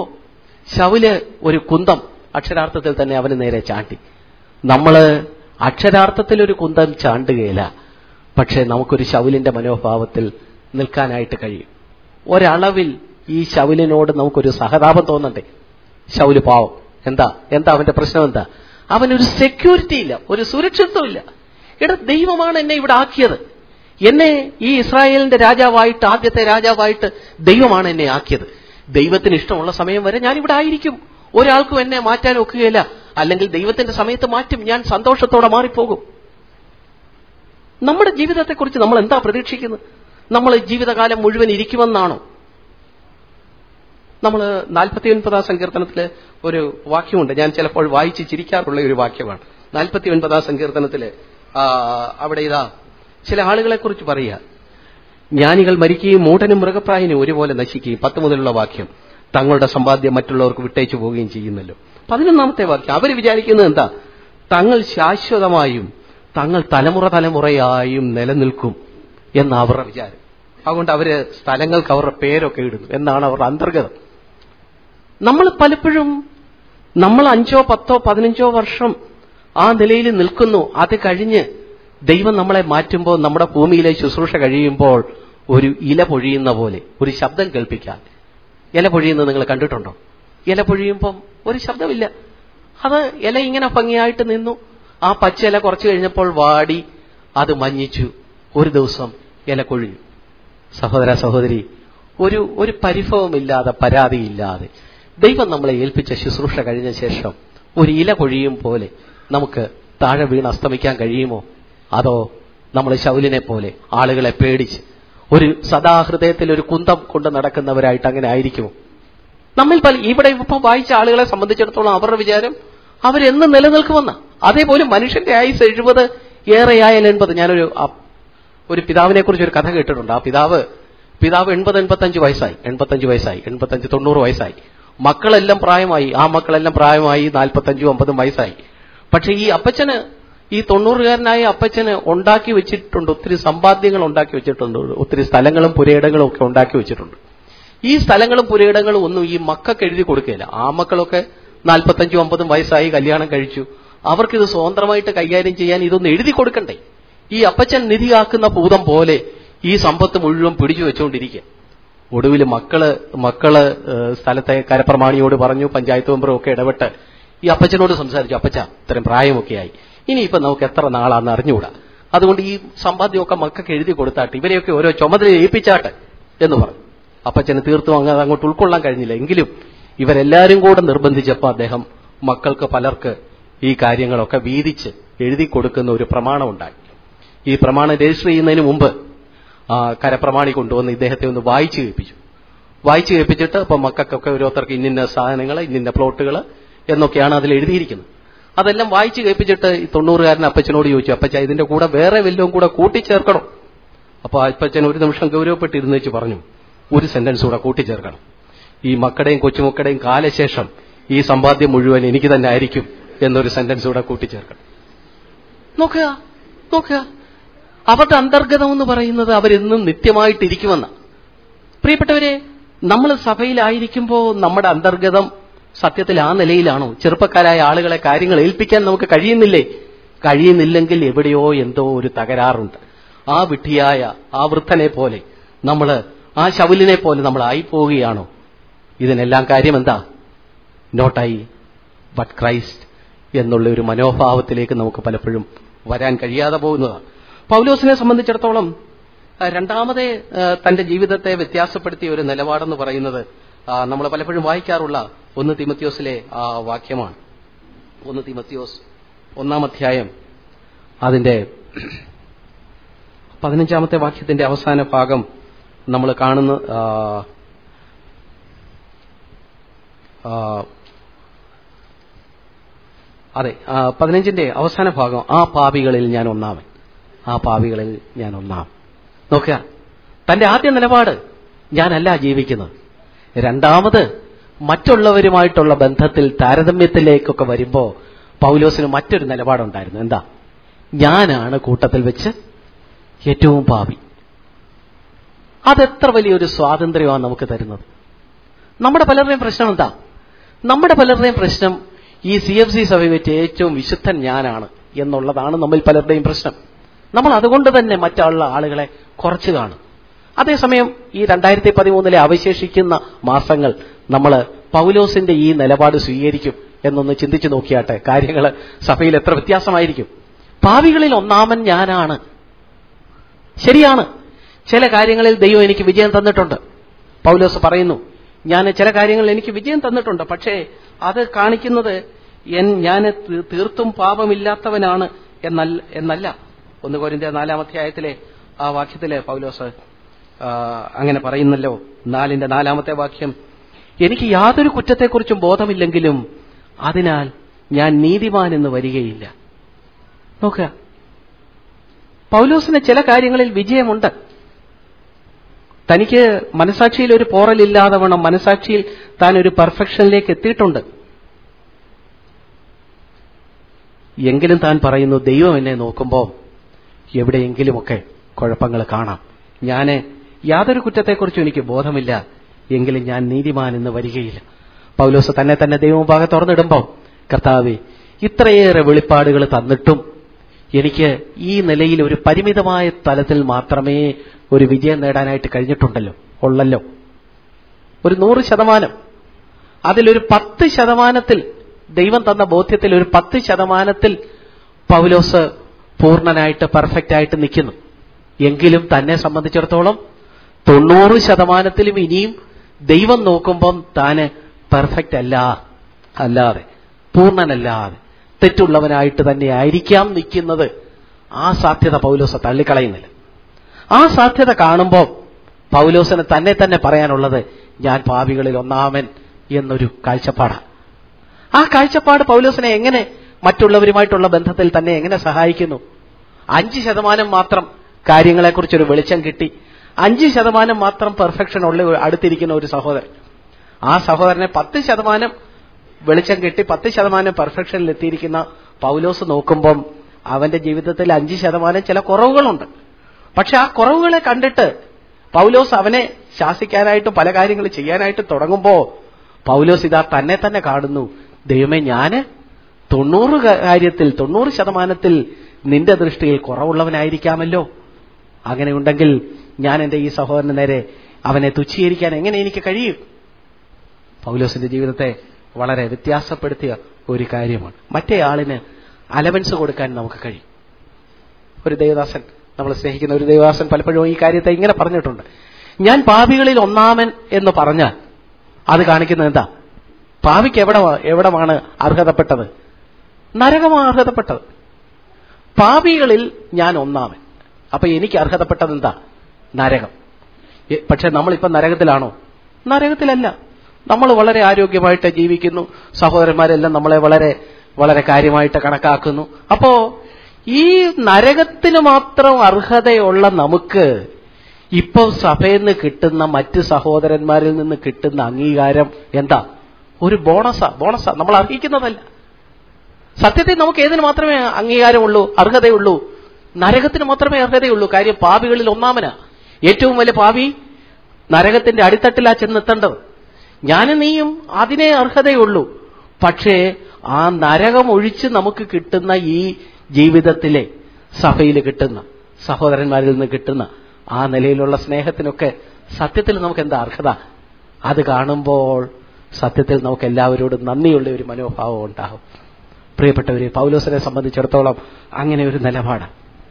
ശൗല് ഒരു കുന്തം അക്ഷരാർത്ഥത്തിൽ തന്നെ അവന് നേരെ ചാണ്ടി നമ്മള് അക്ഷരാർത്ഥത്തിൽ ഒരു കുന്തം ചാണ്ടുകയില്ല പക്ഷെ നമുക്കൊരു ശൗലിന്റെ മനോഭാവത്തിൽ നിൽക്കാനായിട്ട് കഴിയും ഒരളവിൽ ഈ ശൗലിനോട് നമുക്കൊരു സഹതാപം തോന്നണ്ടേ ശൗല് പാവം എന്താ എന്താ അവന്റെ പ്രശ്നം എന്താ അവനൊരു സെക്യൂരിറ്റി ഇല്ല ഒരു സുരക്ഷിത്വം ഇല്ല എടാ ദൈവമാണ് എന്നെ ഇവിടെ ആക്കിയത് എന്നെ ഈ ഇസ്രായേലിന്റെ രാജാവായിട്ട് ആദ്യത്തെ രാജാവായിട്ട് ദൈവമാണ് എന്നെ ആക്കിയത് ദൈവത്തിന് ഇഷ്ടമുള്ള സമയം വരെ ഞാൻ ഇവിടെ ആയിരിക്കും ഒരാൾക്കും എന്നെ മാറ്റാൻ ഒക്കുകയില്ല അല്ലെങ്കിൽ ദൈവത്തിന്റെ സമയത്ത് മാറ്റും ഞാൻ സന്തോഷത്തോടെ മാറിപ്പോകും നമ്മുടെ ജീവിതത്തെക്കുറിച്ച് നമ്മൾ എന്താ പ്രതീക്ഷിക്കുന്നത് നമ്മൾ ജീവിതകാലം മുഴുവൻ ഇരിക്കുമെന്നാണോ നമ്മൾ നാൽപ്പത്തി ഒൻപതാം സങ്കീർത്തനത്തില് ഒരു വാക്യമുണ്ട് ഞാൻ ചിലപ്പോൾ വായിച്ച് ചിരിക്കാറുള്ള ഒരു വാക്യമാണ് നാൽപ്പത്തി ഒൻപതാം സങ്കീർത്തനത്തില് ആ, അവിടെ ഇതാ ചില ആളുകളെ കുറിച്ച് പറയുക ജ്ഞാനികൾ മരിക്കുകയും മൂടനും മൃഗപ്രായനും ഒരുപോലെ നശിക്കുകയും പത്ത് മുതലുള്ള വാക്യം തങ്ങളുടെ സമ്പാദ്യം മറ്റുള്ളവർക്ക് വിട്ടേച്ചു പോവുകയും ചെയ്യുന്നല്ലോ പതിനൊന്നാമത്തെ വാക്യം അവർ വിചാരിക്കുന്നത് എന്താ തങ്ങൾ ശാശ്വതമായും തങ്ങൾ തലമുറ തലമുറയായും നിലനിൽക്കും എന്ന അവരുടെ വിചാരം അതുകൊണ്ട് അവര് സ്ഥലങ്ങൾക്ക് അവരുടെ പേരൊക്കെ ഇടുന്നു എന്നാണ് അവരുടെ അന്തർഗതം നമ്മൾ പലപ്പോഴും നമ്മൾ അഞ്ചോ പത്തോ പതിനഞ്ചോ വർഷം ആ നിലയിൽ നിൽക്കുന്നു അത് കഴിഞ്ഞ് ദൈവം നമ്മളെ മാറ്റുമ്പോൾ നമ്മുടെ ഭൂമിയിലെ ശുശ്രൂഷ കഴിയുമ്പോൾ ഒരു ഇല പൊഴിയുന്ന പോലെ ഒരു ശബ്ദം കേൾപ്പിക്കാൻ ഇല പൊഴിയുന്നത് നിങ്ങൾ കണ്ടിട്ടുണ്ടോ ഇല പൊഴിയുമ്പം ഒരു ശബ്ദമില്ല അത് ഇല ഇങ്ങനെ ഭംഗിയായിട്ട് നിന്നു ആ പച്ച ഇല കുറച്ച് കഴിഞ്ഞപ്പോൾ വാടി അത് മഞ്ഞിച്ചു ഒരു ദിവസം ഇല കൊഴിഞ്ഞു സഹോദര സഹോദരി ഒരു ഒരു പരിഭവമില്ലാതെ പരാതിയില്ലാതെ ദൈവം നമ്മളെ ഏൽപ്പിച്ച ശുശ്രൂഷ കഴിഞ്ഞ ശേഷം ഒരു ഇല കൊഴിയും പോലെ നമുക്ക് താഴെ വീണ് അസ്തമിക്കാൻ കഴിയുമോ അതോ നമ്മൾ ശൗലിനെ പോലെ ആളുകളെ പേടിച്ച് ഒരു സദാഹൃദയത്തിൽ ഒരു കുന്തം കൊണ്ട് നടക്കുന്നവരായിട്ട് അങ്ങനെ ആയിരിക്കുമോ നമ്മിൽ പല ഇവിടെ ഇപ്പൊ വായിച്ച ആളുകളെ സംബന്ധിച്ചിടത്തോളം അവരുടെ വിചാരം അവരെന്ന് നിലനിൽക്കുമെന്ന അതേപോലെ മനുഷ്യന്റെ ആയുസ് എഴുപത് ഏറെയായാൽ എൺപത് ഞാനൊരു അ- ഒരു പിതാവിനെ കുറിച്ച് ഒരു കഥ കേട്ടിട്ടുണ്ട് ആ പിതാവ് പിതാവ് എൺപത് എൺപത്തഞ്ച് വയസ്സായി എൺപത്തഞ്ച് വയസ്സായി എൺപത്തഞ്ച് തൊണ്ണൂറ് വയസ്സായി മക്കളെല്ലാം പ്രായമായി ആ മക്കളെല്ലാം പ്രായമായി നാൽപ്പത്തഞ്ചും അമ്പതും വയസ്സായി പക്ഷെ ഈ അപ്പച്ചന് ഈ തൊണ്ണൂറുകാരനായ അപ്പച്ചന് ഉണ്ടാക്കി വെച്ചിട്ടുണ്ട് ഒത്തിരി സമ്പാദ്യങ്ങൾ ഉണ്ടാക്കി വെച്ചിട്ടുണ്ട് ഒത്തിരി സ്ഥലങ്ങളും പുരയിടങ്ങളും ഒക്കെ ഉണ്ടാക്കി വെച്ചിട്ടുണ്ട് ഈ സ്ഥലങ്ങളും പുരയിടങ്ങളും ഒന്നും ഈ മക്കൾക്ക് എഴുതി കൊടുക്കുകയില്ല ആ മക്കളൊക്കെ നാൽപ്പത്തഞ്ചും അമ്പതും വയസ്സായി കല്യാണം കഴിച്ചു അവർക്കിത് സ്വതന്ത്രമായിട്ട് കൈകാര്യം ചെയ്യാൻ ഇതൊന്ന് എഴുതി കൊടുക്കണ്ടേ ഈ അപ്പച്ചൻ നിധിയാക്കുന്ന ഭൂതം പോലെ ഈ സമ്പത്ത് മുഴുവൻ പിടിച്ചു വെച്ചുകൊണ്ടിരിക്കുക ഒടുവിൽ മക്കള് മക്കള് ഏഹ്, സ്ഥലത്തെ കരപ്രമാണിയോട് പറഞ്ഞു പഞ്ചായത്ത് മെമ്പറും ഒക്കെ ഇടപെട്ട് ഈ അപ്പച്ചനോട് സംസാരിച്ചു അപ്പച്ച ഇത്രയും പ്രായമൊക്കെയായി ഇനിയിപ്പോ നമുക്ക് എത്ര നാളാന്ന് അറിഞ്ഞുകൂടാ അതുകൊണ്ട് ഈ സമ്പാദ്യമൊക്കെ മക്കൾക്ക് എഴുതി കൊടുത്താട്ട് ഇവരെയൊക്കെ ഓരോ ചുമതല ഏൽപ്പിച്ചാട്ട് എന്ന് പറഞ്ഞു അപ്പച്ചന് തീർത്തും അങ്ങ് അത് അങ്ങോട്ട് ഉൾക്കൊള്ളാൻ കഴിഞ്ഞില്ല എങ്കിലും ഇവരെല്ലാരും കൂടെ നിർബന്ധിച്ചപ്പോൾ അദ്ദേഹം മക്കൾക്ക് പലർക്ക് ഈ കാര്യങ്ങളൊക്കെ വീതിച്ച് എഴുതി കൊടുക്കുന്ന ഒരു പ്രമാണം ഉണ്ടായി ഈ പ്രമാണം രജിസ്റ്റർ ചെയ്യുന്നതിന് മുമ്പ് ആ കരപ്രമാണി കൊണ്ടുവന്ന് ഇദ്ദേഹത്തെ ഒന്ന് വായിച്ചു കേൾപ്പിച്ചു വായിച്ചു കേൾപ്പിച്ചിട്ട് അപ്പൊ മക്കൾക്കൊക്കെ ഓരോരുത്തർക്ക് ഇന്നിന്ന സാധനങ്ങൾ ഇന്നിന്ന പ്ലോട്ടുകൾ എന്നൊക്കെയാണ് അതിൽ എഴുതിയിരിക്കുന്നത് അതെല്ലാം വായിച്ചു കേൾപ്പിച്ചിട്ട് ഈ തൊണ്ണൂറുകാരൻ അപ്പച്ചനോട് ചോദിച്ചു അപ്പച്ച ഇതിന്റെ കൂടെ വേറെ വല്ലതും കൂടെ കൂട്ടിച്ചേർക്കണം അപ്പൊ അപ്പച്ചൻ ഒരു നിമിഷം ഗൗരവപ്പെട്ടിരുന്ന് വെച്ച് പറഞ്ഞു ഒരു സെന്റൻസ് കൂടെ കൂട്ടിച്ചേർക്കണം ഈ മക്കളുടെയും കൊച്ചുമക്കളുടെയും കാലശേഷം ഈ സമ്പാദ്യം മുഴുവൻ എനിക്ക് തന്നെ ആയിരിക്കും എന്നൊരു സെന്റൻസ് കൂടെ കൂട്ടിച്ചേർക്കണം നോക്കുക നോക്കുക അവരുടെ അന്തർഗതം എന്ന് പറയുന്നത് അവരെന്നും നിത്യമായിട്ടിരിക്കുമെന്ന പ്രിയപ്പെട്ടവരെ നമ്മൾ സഭയിലായിരിക്കുമ്പോൾ നമ്മുടെ അന്തർഗതം സത്യത്തിൽ ആ നിലയിലാണോ ചെറുപ്പക്കാരായ ആളുകളെ കാര്യങ്ങൾ ഏൽപ്പിക്കാൻ നമുക്ക് കഴിയുന്നില്ലേ കഴിയുന്നില്ലെങ്കിൽ എവിടെയോ എന്തോ ഒരു തകരാറുണ്ട് ആ വിഡ്ഢിയായ ആ വൃദ്ധനെ പോലെ നമ്മൾ ആ ശൗലിനെ പോലെ നമ്മൾ ആയിപ്പോവുകയാണോ ഇതിനെല്ലാം കാര്യം എന്താ നോട്ടായി ബട്ട് ക്രൈസ്റ്റ് എന്നുള്ള ഒരു മനോഭാവത്തിലേക്ക് നമുക്ക് പലപ്പോഴും വരാൻ കഴിയാതെ പോകുന്നതാണ് പൗലോസിനെ സംബന്ധിച്ചിടത്തോളം ആ, രണ്ടാമതേ ആ, തന്റെ ജീവിതത്തെ വ്യത്യാസപ്പെടുത്തിയ ഒരു നിലപാടെന്ന് പറയുന്നത് നമ്മൾ പലപ്പോഴും വായിക്കാറുള്ള ഒന്ന് തിമത്യോസിലെ ആ വാക്യമാണ് ഒന്ന് തിമത്യോസ് ഒന്നാം അധ്യായം അതിന്റെ പതിനഞ്ചാമത്തെ വാക്യത്തിന്റെ അവസാന ഭാഗം നമ്മൾ കാണുന്ന ആ, ആ, അതെ ആ, പതിനഞ്ചിന്റെ അവസാന ഭാഗം ആ പാപികളിൽ ഞാൻ ഒന്നാമൻ ആ പാപികളിൽ ഞാൻ ഒന്നാം നോക്കുക തന്റെ ആദ്യ നിലപാട് ഞാനല്ല ജീവിക്കുന്നത് രണ്ടാമത് മറ്റുള്ളവരുമായിട്ടുള്ള ബന്ധത്തിൽ താരതമ്യത്തിലേക്കൊക്കെ വരുമ്പോ പൗലോസിന് മറ്റൊരു നിലപാടുണ്ടായിരുന്നു എന്താ ഞാനാണ് കൂട്ടത്തിൽ വെച്ച് ഏറ്റവും പാപി അതെത്ര വലിയൊരു സ്വാതന്ത്ര്യമാണ് നമുക്ക് തരുന്നത് നമ്മുടെ പലരുടെയും പ്രശ്നം എന്താ നമ്മുടെ പലരുടെയും പ്രശ്നം ഈ സി എഫ് സി സഭ വെച്ച് ഏറ്റവും വിശുദ്ധൻ ഞാനാണ് എന്നുള്ളതാണ് നമ്മിൽ പലരുടെയും പ്രശ്നം നമ്മൾ അതുകൊണ്ട് തന്നെ മറ്റുള്ള ആളുകളെ കുറച്ച് കാണും അതേസമയം ഈ രണ്ടായിരത്തി പതിമൂന്നിലെ അവശേഷിക്കുന്ന മാസങ്ങൾ നമ്മൾ പൗലോസിന്റെ ഈ നിലപാട് സ്വീകരിക്കും എന്നൊന്ന് ചിന്തിച്ചു നോക്കിയാട്ടെ കാര്യങ്ങൾ സഭയിൽ എത്ര വ്യത്യാസമായിരിക്കും പാവികളിൽ ഒന്നാമൻ ഞാനാണ് ശരിയാണ് ചില കാര്യങ്ങളിൽ ദൈവം എനിക്ക് വിജയം തന്നിട്ടുണ്ട് പൗലോസ് പറയുന്നു ഞാൻ ചില കാര്യങ്ങളിൽ എനിക്ക് വിജയം തന്നിട്ടുണ്ട് പക്ഷേ അത് കാണിക്കുന്നത് എൻ ഞാൻ തീ- തീർത്തും പാപമില്ലാത്തവനാണ് എന്നല്ല എന്നല്ല ഒന്ന് കോരിന്ത്യ നാലാം അധ്യായത്തിലെ ആ വാക്യത്തിലെ പൗലോസ് ആ, അങ്ങനെ പറയുന്നല്ലോ നാലിന്റെ നാലാമത്തെ വാക്യം എനിക്ക് യാതൊരു കുറ്റത്തെക്കുറിച്ചും ബോധമില്ലെങ്കിലും അതിനാൽ ഞാൻ നീതിമാൻ എന്ന് വരികയില്ല നോക്കുക പൗലോസിന് ചില കാര്യങ്ങളിൽ വിജയമുണ്ട് തനിക്ക് മനസാക്ഷിയിൽ ഒരു പോറലില്ലാതെ വേണം മനസാക്ഷിയിൽ താൻ ഒരു പെർഫെക്ഷനിലേക്ക് എത്തിയിട്ടുണ്ട് എങ്കിലും താൻ പറയുന്നു ദൈവം എന്നെ നോക്കുമ്പോൾ എവിടെയെങ്കിലുമൊക്കെ കുഴപ്പങ്ങൾ കാണാം ഞാൻ യാതൊരു കുറ്റത്തെക്കുറിച്ചും എനിക്ക് ബോധമില്ല എങ്കിലും ഞാൻ നീതിമാൻ എന്ന് വരികയില്ല പൗലോസ് തന്നെ തന്നെ ദൈവമുമ്പാകെ തുറന്നിടുമ്പോൾ കർത്താവെ ഇത്രയേറെ വെളിപ്പാടുകൾ തന്നിട്ടും എനിക്ക് ഈ നിലയിൽ ഒരു പരിമിതമായ തലത്തിൽ മാത്രമേ ഒരു വിജയം നേടാനായിട്ട് കഴിഞ്ഞിട്ടുണ്ടല്ലോ ഉള്ളല്ലോ ഒരു നൂറ് ശതമാനം അതിലൊരു പത്ത് ശതമാനത്തിൽ ദൈവം തന്ന ബോധ്യത്തിൽ ഒരു പത്ത് ശതമാനത്തിൽ പൗലോസ് പൂർണ്ണനായിട്ട് പെർഫെക്റ്റ് ആയിട്ട് നിൽക്കുന്നു എങ്കിലും തന്നെ സംബന്ധിച്ചിടത്തോളം തൊണ്ണൂറ് ശതമാനത്തിലും ഇനിയും ദൈവം നോക്കുമ്പം താന് പെർഫെക്റ്റ് അല്ല അല്ലാതെ പൂർണ്ണനല്ലാതെ തെറ്റുള്ളവനായിട്ട് തന്നെ ആയിരിക്കാം നിൽക്കുന്നത് ആ സാധ്യത പൗലോസ തള്ളിക്കളയുന്നില്ല ആ സാധ്യത കാണുമ്പോൾ പൗലോസിന് തന്നെ തന്നെ പറയാനുള്ളത് ഞാൻ പാപികളിൽ ഒന്നാമൻ എന്നൊരു കാഴ്ചപ്പാടാണ് ആ കാഴ്ചപ്പാട് പൗലോസിനെ എങ്ങനെ മറ്റുള്ളവരുമായിട്ടുള്ള ബന്ധത്തിൽ തന്നെ എങ്ങനെ സഹായിക്കുന്നു അഞ്ച് ശതമാനം മാത്രം കാര്യങ്ങളെക്കുറിച്ചൊരു വെളിച്ചം കിട്ടി അഞ്ച് ശതമാനം മാത്രം പെർഫെക്ഷൻ ഉള്ള ഒരു- അടുത്തിരിക്കുന്ന ഒരു സഹോദരൻ ആ സഹോദരനെ പത്ത് ശതമാനം വെളിച്ചം കിട്ടി പത്ത് ശതമാനം പെർഫെക്ഷനിൽ എത്തിയിരിക്കുന്ന പൗലോസ് നോക്കുമ്പം അവന്റെ ജീവിതത്തിൽ അഞ്ച് ശതമാനം ചില കുറവുകളുണ്ട് പക്ഷെ ആ കുറവുകളെ കണ്ടിട്ട് പൗലോസ് അവനെ ശാസിക്കാനായിട്ടും പല കാര്യങ്ങൾ ചെയ്യാനായിട്ട് തുടങ്ങുമ്പോ പൗലോസ് ഇതാ തന്നെ തന്നെ കാണുന്നു ദൈവമേ ഞാന് തൊണ്ണൂറ് ക- കാര്യത്തിൽ തൊണ്ണൂറ് ശതമാനത്തിൽ നിന്റെ ദൃഷ്ടിയിൽ കുറവുള്ളവനായിരിക്കാമല്ലോ അങ്ങനെ ഉണ്ടെങ്കിൽ ഞാൻ എന്റെ ഈ സഹോദരന് നേരെ അവനെ തുച്ഛീകരിക്കാൻ എങ്ങനെ എനിക്ക് കഴിയും പൗലോസിന്റെ ജീവിതത്തെ വളരെ വ്യത്യാസപ്പെടുത്തിയ ഒരു കാര്യമാണ് മറ്റേ ആളിന് അലവൻസ് കൊടുക്കാൻ നമുക്ക് കഴിയും ഒരു ദേവദാസൻ നമ്മൾ സ്നേഹിക്കുന്ന ഒരു ദേവദാസൻ പലപ്പോഴും ഈ കാര്യത്തെ ഇങ്ങനെ പറഞ്ഞിട്ടുണ്ട് ഞാൻ പാപികളിൽ ഒന്നാമൻ എന്ന് പറഞ്ഞാൽ അത് കാണിക്കുന്നത് എന്താ പാപിക്ക് എവിടെ എവിടമാണ് അർഹതപ്പെട്ടത് നരകമാണ് അർഹതപ്പെട്ടത് പാപികളിൽ ഞാൻ ഒന്നാമൻ അപ്പൊ എനിക്ക് അർഹതപ്പെട്ടത് എന്താ നരകം എ- പക്ഷെ നമ്മളിപ്പം നരകത്തിലാണോ നരകത്തിലല്ല നമ്മൾ വളരെ ആരോഗ്യമായിട്ട് ജീവിക്കുന്നു സഹോദരന്മാരെല്ലാം നമ്മളെ വളരെ വളരെ കാര്യമായിട്ട് കണക്കാക്കുന്നു അപ്പോ ഈ നരകത്തിന് മാത്രം അർഹതയുള്ള നമുക്ക് ഇപ്പോൾ സഭയിൽ നിന്ന് കിട്ടുന്ന മറ്റ് സഹോദരന്മാരിൽ നിന്ന് കിട്ടുന്ന അംഗീകാരം എന്താ ഒരു ബോണസാ ബോണസാ നമ്മൾ അർഹിക്കുന്നതല്ല സത്യത്തിൽ നമുക്ക് ഏതിന് മാത്രമേ അംഗീകാരമുള്ളൂ അർഹതയുള്ളൂ നരകത്തിന് മാത്രമേ അർഹതയുള്ളൂ കാര്യം പാപികളിൽ ഒന്നാമനാ ഏറ്റവും വലിയ പാപി നരകത്തിന്റെ അടിത്തട്ടിലാ ചെന്നെത്തേണ്ടത് ഞാനും നീയും അതിനെ അർഹതയുള്ളൂ പക്ഷേ ആ നരകം ഒഴിച്ച് നമുക്ക് കിട്ടുന്ന ഈ ജീവിതത്തിലെ സഭയിൽ കിട്ടുന്ന സഹോദരന്മാരിൽ നിന്ന് കിട്ടുന്ന ആ നിലയിലുള്ള സ്നേഹത്തിനൊക്കെ സത്യത്തിൽ നമുക്ക് എന്താ അർഹത അത് കാണുമ്പോൾ സത്യത്തിൽ നമുക്ക് എല്ലാവരോടും നന്ദിയുള്ള ഒരു മനോഭാവം ഉണ്ടാകും പ്രിയപ്പെട്ടവരെ പൗലോസിനെ സംബന്ധിച്ചിടത്തോളം അങ്ങനെ ഒരു നിലപാട്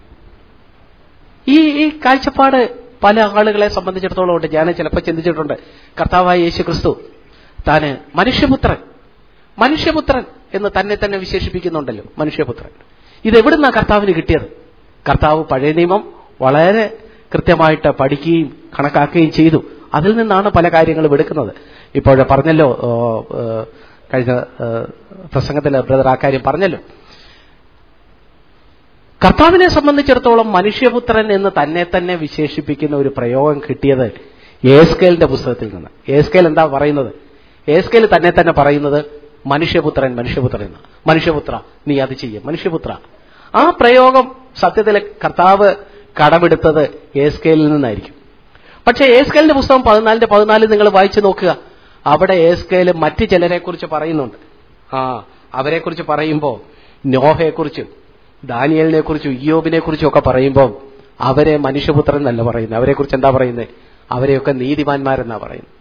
ഈ ഈ കാഴ്ചപ്പാട് പല ആളുകളെ സംബന്ധിച്ചിടത്തോളം ഉണ്ട് ഞാൻ ചിലപ്പോൾ ചിന്തിച്ചിട്ടുണ്ട് കർത്താവായ യേശു ക്രിസ്തു താന് മനുഷ്യപുത്രൻ മനുഷ്യപുത്രൻ എന്ന് തന്നെ തന്നെ വിശേഷിപ്പിക്കുന്നുണ്ടല്ലോ മനുഷ്യപുത്രൻ ഇത് എവിടുന്നാ കർത്താവിന് കിട്ടിയത് കർത്താവ് പഴയ നിയമം വളരെ കൃത്യമായിട്ട് പഠിക്കുകയും കണക്കാക്കുകയും ചെയ്തു അതിൽ നിന്നാണ് പല കാര്യങ്ങളും എടുക്കുന്നത് ഇപ്പോൾ പറഞ്ഞല്ലോ ഓ, ഏ, കഴിഞ്ഞ ഏ, പ്രസംഗത്തിൽ ബ്രദർ ആ കാര്യം പറഞ്ഞല്ലോ കർത്താവിനെ സംബന്ധിച്ചിടത്തോളം മനുഷ്യപുത്രൻ എന്ന് തന്നെ തന്നെ വിശേഷിപ്പിക്കുന്ന ഒരു പ്രയോഗം കിട്ടിയത് ഏസ്കേലിന്റെ പുസ്തകത്തിൽ നിന്ന് ഏസ്കേൽ എന്താ പറയുന്നത് ഏസ്കേൽ തന്നെ തന്നെ പറയുന്നത് മനുഷ്യപുത്രൻ മനുഷ്യപുത്രൻ എന്ന് മനുഷ്യപുത്ര നീ അത് ചെയ്യും മനുഷ്യപുത്ര ആ പ്രയോഗം സത്യത്തിൽ കർത്താവ് കടമെടുത്തത് ഏസ്കേലിൽ നിന്നായിരിക്കും പക്ഷേ ഏസ്കേലിന്റെ പുസ്തകം പതിനാലിന്റെ പതിനാല് നിങ്ങൾ വായിച്ചു നോക്കുക അവിടെ ഏസ്കേല് മറ്റ് ചിലരെ കുറിച്ച് പറയുന്നുണ്ട് ആ അവരെ കുറിച്ച് പറയുമ്പോൾ നോഹയെക്കുറിച്ചും ദാനിയലിനെ കുറിച്ചും ഇയോബിനെ കുറിച്ചും ഒക്കെ പറയുമ്പോൾ അവരെ മനുഷ്യപുത്രൻ എന്നല്ല പറയുന്നത് അവരെ കുറിച്ച് എന്താ പറയുന്നത് അവരെയൊക്കെ നീതിമാന്മാരെന്നാ പറയുന്നത്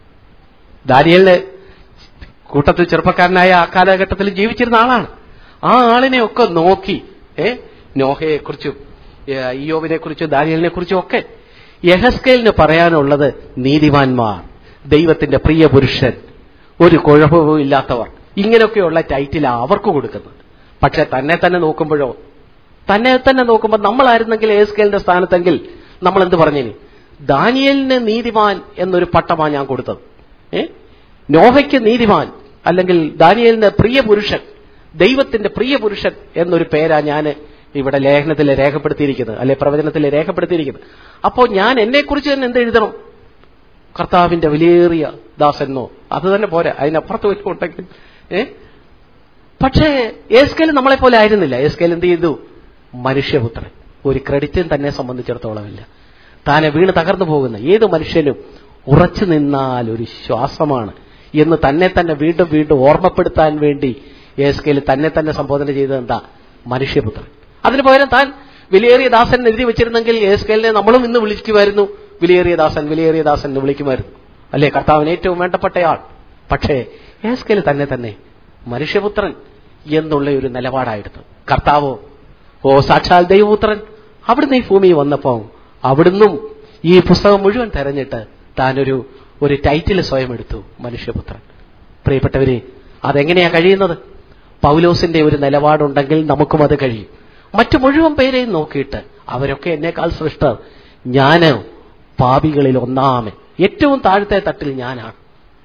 ദാനിയലിന് കൂട്ടത്തിൽ ചെറുപ്പക്കാരനായ ആ കാലഘട്ടത്തിൽ ജീവിച്ചിരുന്ന ആളാണ് ആ ആളിനെ ഒക്കെ നോക്കി ഏ നോഹയെ കുറിച്ചും ഇയോബിനെ കുറിച്ചും ദാനിയലിനെ കുറിച്ചും ഒക്കെ യഹസ്കേലിന് പറയാനുള്ളത് നീതിമാന്മാർ ദൈവത്തിന്റെ പ്രിയ പുരുഷൻ ഒരു കുഴപ്പവും ഇല്ലാത്തവർ ഇങ്ങനെയൊക്കെയുള്ള ടൈറ്റിലാണ് അവർക്ക് കൊടുക്കുന്നത് പക്ഷെ തന്നെ തന്നെ നോക്കുമ്പോഴോ തന്നെ തന്നെ നോക്കുമ്പോൾ നമ്മളായിരുന്നെങ്കിൽ എസ്കേലിന്റെ സ്ഥാനത്തെങ്കിൽ നമ്മൾ എന്ത് പറഞ്ഞേനി ദാനിയലിന് നീതിമാൻ എന്നൊരു പട്ടമാണ് ഞാൻ കൊടുത്തത് ഏ നോഹയ്ക്ക് നീതിമാൻ അല്ലെങ്കിൽ ദാനിയലിന് പ്രിയ പുരുഷൻ ദൈവത്തിന്റെ പ്രിയ പുരുഷൻ എന്നൊരു പേരാ ഞാൻ ഇവിടെ ലേഖനത്തിൽ രേഖപ്പെടുത്തിയിരിക്കുന്നത് അല്ലെ പ്രവചനത്തിൽ രേഖപ്പെടുത്തിയിരിക്കുന്നത് അപ്പോൾ ഞാൻ എന്നെക്കുറിച്ച് തന്നെ എന്ത് എഴുതണം കർത്താവിന്റെ വിലയേറിയ ദാസെന്നോ അത് തന്നെ പോരാ അതിനപ്പുറത്ത് വെച്ചുകൊണ്ടെങ്കിൽ ഏ പക്ഷേ എസ്കേൽ നമ്മളെ പോലെ ആയിരുന്നില്ല എസ്കേൽ എന്ത് ചെയ്തു മനുഷ്യപുത്രൻ ഒരു ക്രെഡിറ്റും തന്നെ സംബന്ധിച്ചിടത്തോളം ഇല്ല താനെ വീണ് തകർന്നു പോകുന്ന ഏത് മനുഷ്യനും ഉറച്ചു നിന്നാൽ ഒരു ശ്വാസമാണ് എന്ന് തന്നെ തന്നെ വീണ്ടും വീണ്ടും ഓർമ്മപ്പെടുത്താൻ വേണ്ടി എസ്കേൽ തന്നെ തന്നെ സംബോധന ചെയ്തത് എന്താ മനുഷ്യപുത്രൻ അതിന് പകരം താൻ വിലയേറിയ ദാസൻ എഴുതി വെച്ചിരുന്നെങ്കിൽ എസ്കേലിനെ നമ്മളും ഇന്ന് വിളിക്കുമായിരുന്നു വിലയേറിയ ദാസൻ വിലയേറിയ ദാസൻ എന്ന് വിളിക്കുമായിരുന്നു അല്ലേ കർത്താവിന് ഏറ്റവും വേണ്ടപ്പെട്ടയാൾ പക്ഷേ എസ്കേൽ തന്നെ തന്നെ മനുഷ്യപുത്രൻ എന്നുള്ള ഒരു നിലപാടായിരുന്നു കർത്താവോ ഓ സാക്ഷാൽ ദൈവപുത്രൻ അവിടുന്ന് ഈ ഭൂമിയിൽ വന്നപ്പോ അവിടുന്നും ഈ പുസ്തകം മുഴുവൻ തെരഞ്ഞിട്ട് താനൊരു ഒരു ടൈറ്റിൽ സ്വയം എടുത്തു മനുഷ്യപുത്രൻ പ്രിയപ്പെട്ടവരെ അതെങ്ങനെയാ കഴിയുന്നത് പൗലോസിന്റെ ഒരു നിലപാടുണ്ടെങ്കിൽ നമുക്കും അത് കഴിയും മറ്റു മുഴുവൻ പേരെയും നോക്കിയിട്ട് അവരൊക്കെ എന്നേക്കാൾ സൃഷ്ടർ ഞാന് പാപികളിൽ ഒന്നാമൻ ഏറ്റവും താഴത്തെ തട്ടിൽ ഞാനാണ്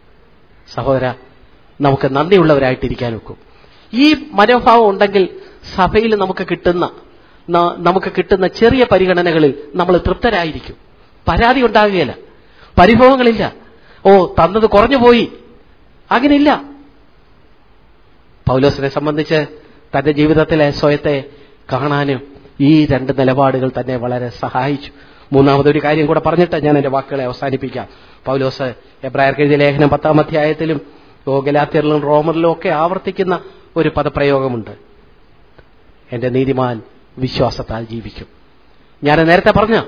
സഹോദര നമുക്ക് നന്ദിയുള്ളവരായിട്ടിരിക്കാൻ ഒക്കും ഈ മനോഭാവം ഉണ്ടെങ്കിൽ സഭയിൽ നമുക്ക് കിട്ടുന്ന ന- നമുക്ക് കിട്ടുന്ന ചെറിയ പരിഗണനകളിൽ നമ്മൾ തൃപ്തരായിരിക്കും പരാതി ഉണ്ടാകുകയില്ല പരിഭവങ്ങളില്ല ഓ തന്നത് കുറഞ്ഞു പോയി അങ്ങനെയില്ല പൗലോസിനെ സംബന്ധിച്ച് തന്റെ ജീവിതത്തിലെ സ്വയത്തെ കാണാനും ഈ രണ്ട് നിലപാടുകൾ തന്നെ വളരെ സഹായിച്ചു മൂന്നാമതൊരു കാര്യം കൂടെ പറഞ്ഞിട്ട് ഞാൻ എന്റെ വാക്കുകളെ അവസാനിപ്പിക്കാം പൗലോസ് എബ്രായർക്ക് എഴുതിയ ലേഖനം പത്താം അധ്യായത്തിലും ഓ ഗലാത്യറിലും റോമറിലും ഒക്കെ ആവർത്തിക്കുന്ന ഒരു പദപ്രയോഗമുണ്ട് എന്റെ നീതിമാൻ വിശ്വാസത്താൽ ജീവിക്കും ഞാൻ നേരത്തെ പറഞ്ഞ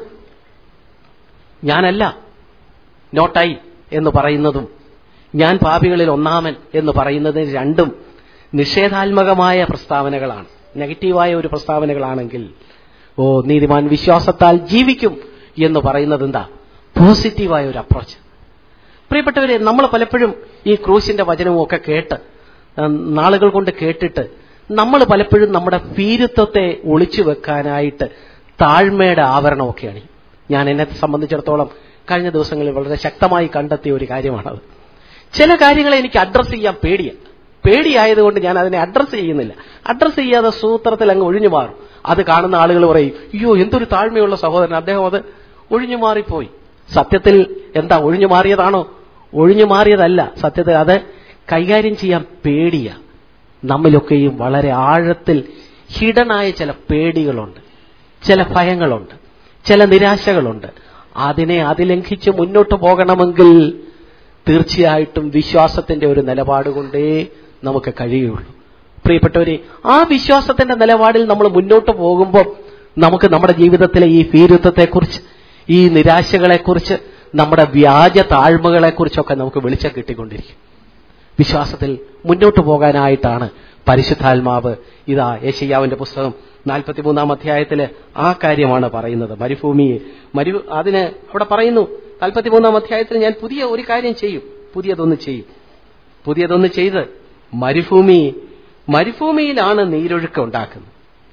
ഞാനല്ല നോട്ടായി എന്ന് പറയുന്നതും ഞാൻ പാപികളിൽ ഒന്നാമൻ എന്ന് പറയുന്നതിന് രണ്ടും നിഷേധാത്മകമായ പ്രസ്താവനകളാണ് നെഗറ്റീവായ ഒരു പ്രസ്താവനകളാണെങ്കിൽ ഓ നീതിമാൻ വിശ്വാസത്താൽ ജീവിക്കും എന്ന് പറയുന്നത് എന്താ പോസിറ്റീവായ ഒരു അപ്രോച്ച് പ്രിയപ്പെട്ടവരെ നമ്മൾ പലപ്പോഴും ഈ ക്രൂശിന്റെ വചനവും ഒക്കെ കേട്ട് ഉം, നാളുകൾ കൊണ്ട് കേട്ടിട്ട് നമ്മൾ പലപ്പോഴും നമ്മുടെ ഭീരുത്വത്തെ ഒളിച്ചു വെക്കാനായിട്ട് താഴ്മയുടെ ആവരണമൊക്കെയാണ് ഞാൻ എന്നെ സംബന്ധിച്ചിടത്തോളം കഴിഞ്ഞ ദിവസങ്ങളിൽ വളരെ ശക്തമായി കണ്ടെത്തിയ ഒരു കാര്യമാണത് ചില കാര്യങ്ങളെ എനിക്ക് അഡ്രസ്സ് ചെയ്യാൻ പേടിയാണ് പേടിയായതുകൊണ്ട് ഞാൻ അതിനെ അഡ്രസ്സ് ചെയ്യുന്നില്ല അഡ്രസ്സ് ചെയ്യാതെ സൂത്രത്തിൽ അങ്ങ് ഒഴിഞ്ഞു മാറും അത് കാണുന്ന ആളുകൾ പറയും അയ്യോ എന്തൊരു താഴ്മയുള്ള സഹോദരൻ അദ്ദേഹം അത് ഒഴിഞ്ഞു മാറിപ്പോയി സത്യത്തിൽ എന്താ ഒഴിഞ്ഞു മാറിയതാണോ ഒഴിഞ്ഞു മാറിയതല്ല സത്യത്തിൽ അത് കൈകാര്യം ചെയ്യാൻ പേടിയാ നമ്മിലൊക്കെയും വളരെ ആഴത്തിൽ ഹിഡനായ ചില പേടികളുണ്ട് ചില ഭയങ്ങളുണ്ട് ചില നിരാശകളുണ്ട് അതിനെ അതിലംഘിച്ച് മുന്നോട്ട് പോകണമെങ്കിൽ തീർച്ചയായിട്ടും വിശ്വാസത്തിന്റെ ഒരു നിലപാട് കൊണ്ടേ നമുക്ക് കഴിയുള്ളൂ പ്രിയപ്പെട്ടവരെ ആ വിശ്വാസത്തിന്റെ നിലപാടിൽ നമ്മൾ മുന്നോട്ട് പോകുമ്പോൾ നമുക്ക് നമ്മുടെ ജീവിതത്തിലെ ഈ ഭീരുത്വത്തെക്കുറിച്ച് ഈ നിരാശകളെക്കുറിച്ച് നമ്മുടെ വ്യാജ താഴ്മകളെക്കുറിച്ചൊക്കെ നമുക്ക് വെളിച്ചം കിട്ടിക്കൊണ്ടിരിക്കും വിശ്വാസത്തിൽ മുന്നോട്ട് പോകാനായിട്ടാണ് പരിശുദ്ധാത്മാവ് ഇതാ യേശയ്യാവിന്റെ പുസ്തകം നാൽപ്പത്തിമൂന്നാം അധ്യായത്തില് ആ കാര്യമാണ് പറയുന്നത് മരുഭൂമിയെ മരു അതിന് അവിടെ പറയുന്നു നാൽപ്പത്തിമൂന്നാം അധ്യായത്തിൽ ഞാൻ പുതിയ ഒരു കാര്യം ചെയ്യും പുതിയതൊന്ന് ചെയ്യും പുതിയതൊന്ന് ചെയ്ത് മരുഭൂമി മരുഭൂമിയിലാണ് നീരൊഴുക്ക് ഉണ്ടാക്കുന്നത്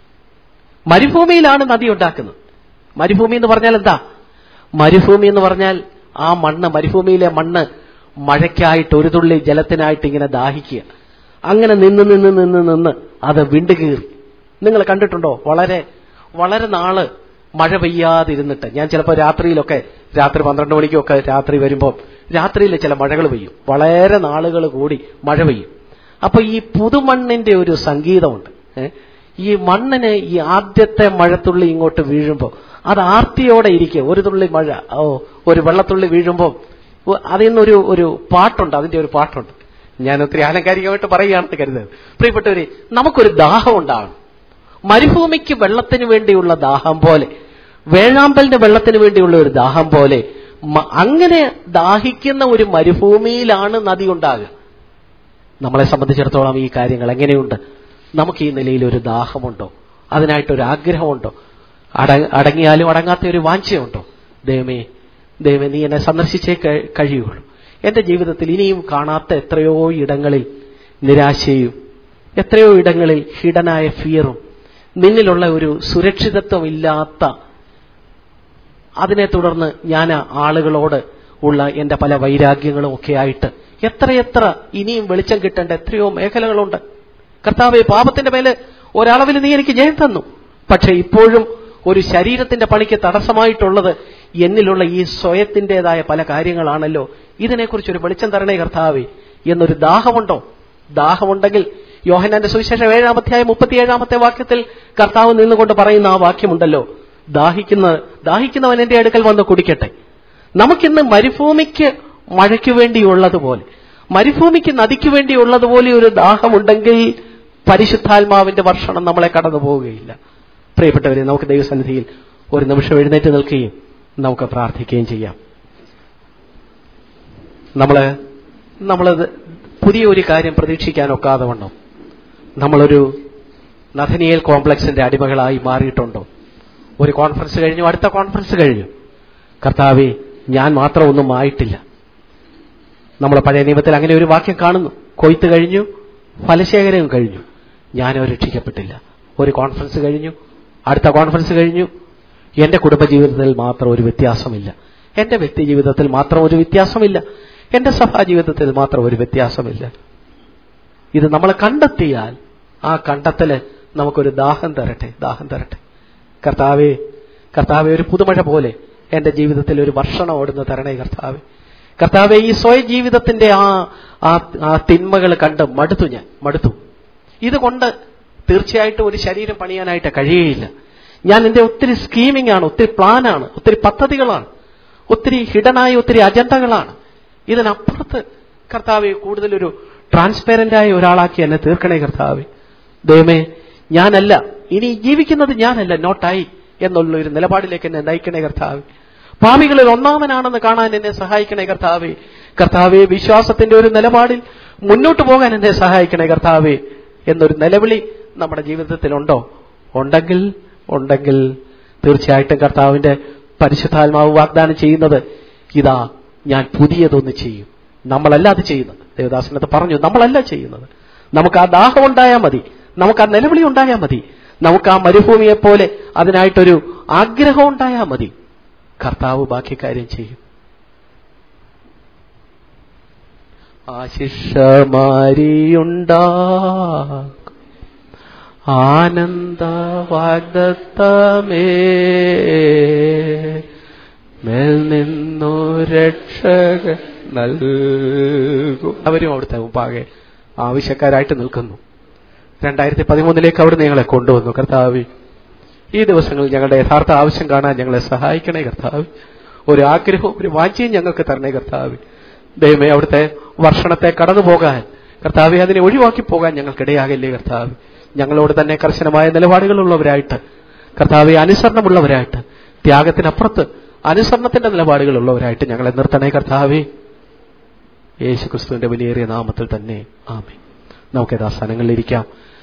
മരുഭൂമിയിലാണ് നദി ഉണ്ടാക്കുന്നത് മരുഭൂമി എന്ന് പറഞ്ഞാൽ എന്താ മരുഭൂമി എന്ന് പറഞ്ഞാൽ ആ മണ്ണ് മരുഭൂമിയിലെ മണ്ണ് മഴയ്ക്കായിട്ട് ഒരു തുള്ളി ജലത്തിനായിട്ട് ഇങ്ങനെ ദാഹിക്കുക അങ്ങനെ നിന്ന് നിന്ന് നിന്ന് നിന്ന് അത് വിണ്ടുകീറി നിങ്ങൾ കണ്ടിട്ടുണ്ടോ വളരെ വളരെ നാള് മഴ പെയ്യാതിരുന്നിട്ട് ഞാൻ ചിലപ്പോൾ രാത്രിയിലൊക്കെ രാത്രി പന്ത്രണ്ട് മണിക്കൊക്കെ രാത്രി വരുമ്പോൾ രാത്രിയിൽ ചില മഴകൾ പെയ്യും വളരെ നാളുകൾ കൂടി മഴ പെയ്യും അപ്പൊ ഈ പുതുമണ്ണിന്റെ ഒരു സംഗീതമുണ്ട് ഏ? ഈ മണ്ണിന് ഈ ആദ്യത്തെ മഴത്തുള്ളി ഇങ്ങോട്ട് വീഴുമ്പോൾ അത് ആർത്തിയോടെ ഇരിക്കുക ഒരു തുള്ളി മഴ ഓ ഒരു വെള്ളത്തുള്ളി വീഴുമ്പോൾ അതിൽ നിന്നൊരു ഒരു പാട്ടുണ്ട് അതിന്റെ ഒരു പാട്ടുണ്ട് ഞാൻ ഒത്തിരി ആലങ്കാരികമായിട്ട് പറയുകയാണെന്ന് കരുതുന്നത് പ്രിയപ്പെട്ടവരെ നമുക്കൊരു ദാഹം ഉണ്ടാകണം മരുഭൂമിക്ക് വെള്ളത്തിന് വേണ്ടിയുള്ള ദാഹം പോലെ വേഴാമ്പലിന്റെ വെള്ളത്തിന് വേണ്ടിയുള്ള ഒരു ദാഹം പോലെ മ- അങ്ങനെ ദാഹിക്കുന്ന ഒരു മരുഭൂമിയിലാണ് നദി ഉണ്ടാകുക നമ്മളെ സംബന്ധിച്ചിടത്തോളം ഈ കാര്യങ്ങൾ എങ്ങനെയുണ്ട് നമുക്ക് ഈ നിലയിൽ ഒരു ദാഹമുണ്ടോ അതിനായിട്ടൊരു ആഗ്രഹമുണ്ടോ അട അടങ്ങിയാലും അടങ്ങാത്ത ഒരു വാഞ്ചയുണ്ടോ ദൈവമേ ദൈവമേ നീ എന്നെ സന്ദർശിച്ചേ കഴി- കഴിയുള്ളൂ എന്റെ ജീവിതത്തിൽ ഇനിയും കാണാത്ത എത്രയോ ഇടങ്ങളിൽ നിരാശയും എത്രയോ ഇടങ്ങളിൽ ഹിഡനായ ഫിയറും നിന്നിലുള്ള ഒരു സുരക്ഷിതത്വമില്ലാത്ത അതിനെ തുടർന്ന് ഞാൻ ആളുകളോട് ഉള്ള എന്റെ പല വൈരാഗ്യങ്ങളും ഒക്കെ ആയിട്ട് എത്രയെത്ര ഇനിയും വെളിച്ചം കിട്ടേണ്ട എത്രയോ മേഖലകളുണ്ട് കർത്താവെ പാപത്തിന്റെ മേലെ ഒരളവിൽ നീ എനിക്ക് ജയം തന്നു പക്ഷെ ഇപ്പോഴും ഒരു ശരീരത്തിന്റെ പണിക്ക് തടസ്സമായിട്ടുള്ളത് എന്നിലുള്ള ഈ സ്വയത്തിൻ്റെതായ പല കാര്യങ്ങളാണല്ലോ ഇതിനെക്കുറിച്ച് ഒരു വെളിച്ചം തരണേ കർത്താവെ എന്നൊരു ദാഹമുണ്ടോ ദാഹമുണ്ടെങ്കിൽ യോഹനാന്റെ സുവിശേഷം ഏഴാം അധ്യായം മുപ്പത്തിയേഴാമത്തെ വാക്യത്തിൽ കർത്താവ് നിന്നുകൊണ്ട് പറയുന്ന ആ വാക്യമുണ്ടല്ലോ ദാഹിക്കുന്ന ദാഹിക്കുന്നവൻ എന്റെ അടുക്കൽ വന്ന് കുടിക്കട്ടെ നമുക്കിന്ന് മരുഭൂമിക്ക് മഴയ്ക്ക് വേണ്ടിയുള്ളതുപോലെ മരുഭൂമിക്ക് നദിക്ക് വേണ്ടിയുള്ളതുപോലെ ഒരു ദാഹമുണ്ടെങ്കിൽ പരിശുദ്ധാത്മാവിന്റെ വർഷണം നമ്മളെ കടന്നു പോവുകയില്ല പ്രിയപ്പെട്ടവരെ നമുക്ക് ദൈവസന്നിധിയിൽ ഒരു നിമിഷം എഴുന്നേറ്റ് നിൽക്കുകയും നമുക്ക് പ്രാർത്ഥിക്കുകയും ചെയ്യാം നമ്മള് നമ്മളത് പുതിയ ഒരു കാര്യം പ്രതീക്ഷിക്കാൻ ഒക്കാതെ വണ്ണം നമ്മളൊരു നഥനിയൽ കോംപ്ലക്സിന്റെ അടിമകളായി മാറിയിട്ടുണ്ടോ ഒരു കോൺഫറൻസ് കഴിഞ്ഞു അടുത്ത കോൺഫറൻസ് കഴിഞ്ഞു കർത്താവെ ഞാൻ മാത്രം ഒന്നും ആയിട്ടില്ല നമ്മൾ പഴയ നിയമത്തിൽ അങ്ങനെ ഒരു വാക്യം കാണുന്നു കൊയ്ത്ത് കഴിഞ്ഞു ഫലശേഖരവും കഴിഞ്ഞു ഞാനോ രക്ഷിക്കപ്പെട്ടില്ല ഒരു കോൺഫറൻസ് കഴിഞ്ഞു അടുത്ത കോൺഫറൻസ് കഴിഞ്ഞു എന്റെ കുടുംബജീവിതത്തിൽ മാത്രം ഒരു വ്യത്യാസമില്ല എന്റെ വ്യക്തി ജീവിതത്തിൽ മാത്രം ഒരു വ്യത്യാസമില്ല എന്റെ സഭാ ജീവിതത്തിൽ മാത്രം ഒരു വ്യത്യാസമില്ല ഇത് നമ്മൾ കണ്ടെത്തിയാൽ ആ കണ്ടെത്തല് നമുക്കൊരു ദാഹം തരട്ടെ ദാഹം തരട്ടെ കർത്താവെ കർത്താവെ ഒരു പുതുമഴ പോലെ എന്റെ ജീവിതത്തിൽ ഒരു വർഷണം ഓടുന്ന തരണേ കർത്താവെ കർത്താവെ ഈ സ്വയ ജീവിതത്തിന്റെ ആ ആ ആ തിന്മകൾ കണ്ട് മടുത്തു ഞാൻ മടുത്തു ഇതുകൊണ്ട് തീർച്ചയായിട്ടും ഒരു ശരീരം പണിയാനായിട്ട് കഴിയുകയില്ല ഞാൻ എന്റെ ഒത്തിരി സ്കീമിംഗ് ആണ് ഒത്തിരി പ്ലാനാണ് ഒത്തിരി പദ്ധതികളാണ് ഒത്തിരി ഹിഡനായ ഒത്തിരി അജണ്ടകളാണ് ഇതിനപ്പുറത്ത് കർത്താവെ കൂടുതലൊരു ട്രാൻസ്പെറന്റ് ആയ ഒരാളാക്കി എന്നെ തീർക്കണേ കർത്താവെ ദൈവമേ ഞാനല്ല ഇനി ജീവിക്കുന്നത് ഞാനല്ല നോട്ടായി എന്നുള്ള ഒരു നിലപാടിലേക്ക് എന്നെ നയിക്കണേ കർത്താവെ പാപികളിൽ ഒന്നാമനാണെന്ന് കാണാൻ എന്നെ സഹായിക്കണേ കർത്താവെ കർത്താവെ വിശ്വാസത്തിന്റെ ഒരു നിലപാടിൽ മുന്നോട്ട് പോകാൻ എന്നെ സഹായിക്കണേ കർത്താവെ എന്നൊരു നിലവിളി നമ്മുടെ ജീവിതത്തിലുണ്ടോ ഉണ്ടെങ്കിൽ ഉണ്ടെങ്കിൽ തീർച്ചയായിട്ടും കർത്താവിന്റെ പരിശുദ്ധാത്മാവ് വാഗ്ദാനം ചെയ്യുന്നത് ഇതാ ഞാൻ പുതിയതൊന്ന് ചെയ്യും നമ്മളല്ല അത് ചെയ്യുന്നത് ദേവദാസനത്ത് പറഞ്ഞു നമ്മളല്ല ചെയ്യുന്നത് നമുക്ക് ആ ദാഹം ഉണ്ടായാൽ മതി നമുക്ക് ആ നിലവിളി ഉണ്ടായാൽ മതി നമുക്ക് ആ മരുഭൂമിയെ പോലെ അതിനായിട്ടൊരു ആഗ്രഹം ഉണ്ടായാൽ മതി കർത്താവ് ബാക്കി കാര്യം ചെയ്യും ആ ശിഷ്യമാരിയുണ്ടാ ആനന്ദ വാഗ്ദത്തമേ മേൽ നിന്നു രക്ഷക നൽകും അവരും അവിടുത്തെ മുമ്പാകെ ആവശ്യക്കാരായിട്ട് നിൽക്കുന്നു രണ്ടായിരത്തി പതിമൂന്നിലേക്ക് അവിടെ ഞങ്ങളെ കൊണ്ടുവന്നു കർത്താവ് ഈ ദിവസങ്ങളിൽ ഞങ്ങളുടെ യഥാർത്ഥ ആവശ്യം കാണാൻ ഞങ്ങളെ സഹായിക്കണേ കർത്താവ് ഒരു ആഗ്രഹവും ഒരു വാഞ്ചയും ഞങ്ങൾക്ക് തരണേ കർത്താവ് ദൈവമേ അവിടുത്തെ വർഷണത്തെ കടന്നു പോകാൻ കർത്താവെ അതിനെ ഒഴിവാക്കി പോകാൻ ഞങ്ങൾക്കിടയാകില്ലേ കർത്താവ് ഞങ്ങളോട് തന്നെ കർശനമായ നിലപാടുകളുള്ളവരായിട്ട് കർത്താവെ അനുസരണമുള്ളവരായിട്ട് ത്യാഗത്തിനപ്പുറത്ത് അനുസരണത്തിന്റെ നിലപാടുകളുള്ളവരായിട്ട് ഞങ്ങളെ നിർത്തണേ കർത്താവേ യേശു ക്രിസ്തുവിന്റെ വലിയേറിയ നാമത്തിൽ തന്നെ ആമേ നമുക്ക് യഥാസ്ഥാനങ്ങളിലിരിക്കാം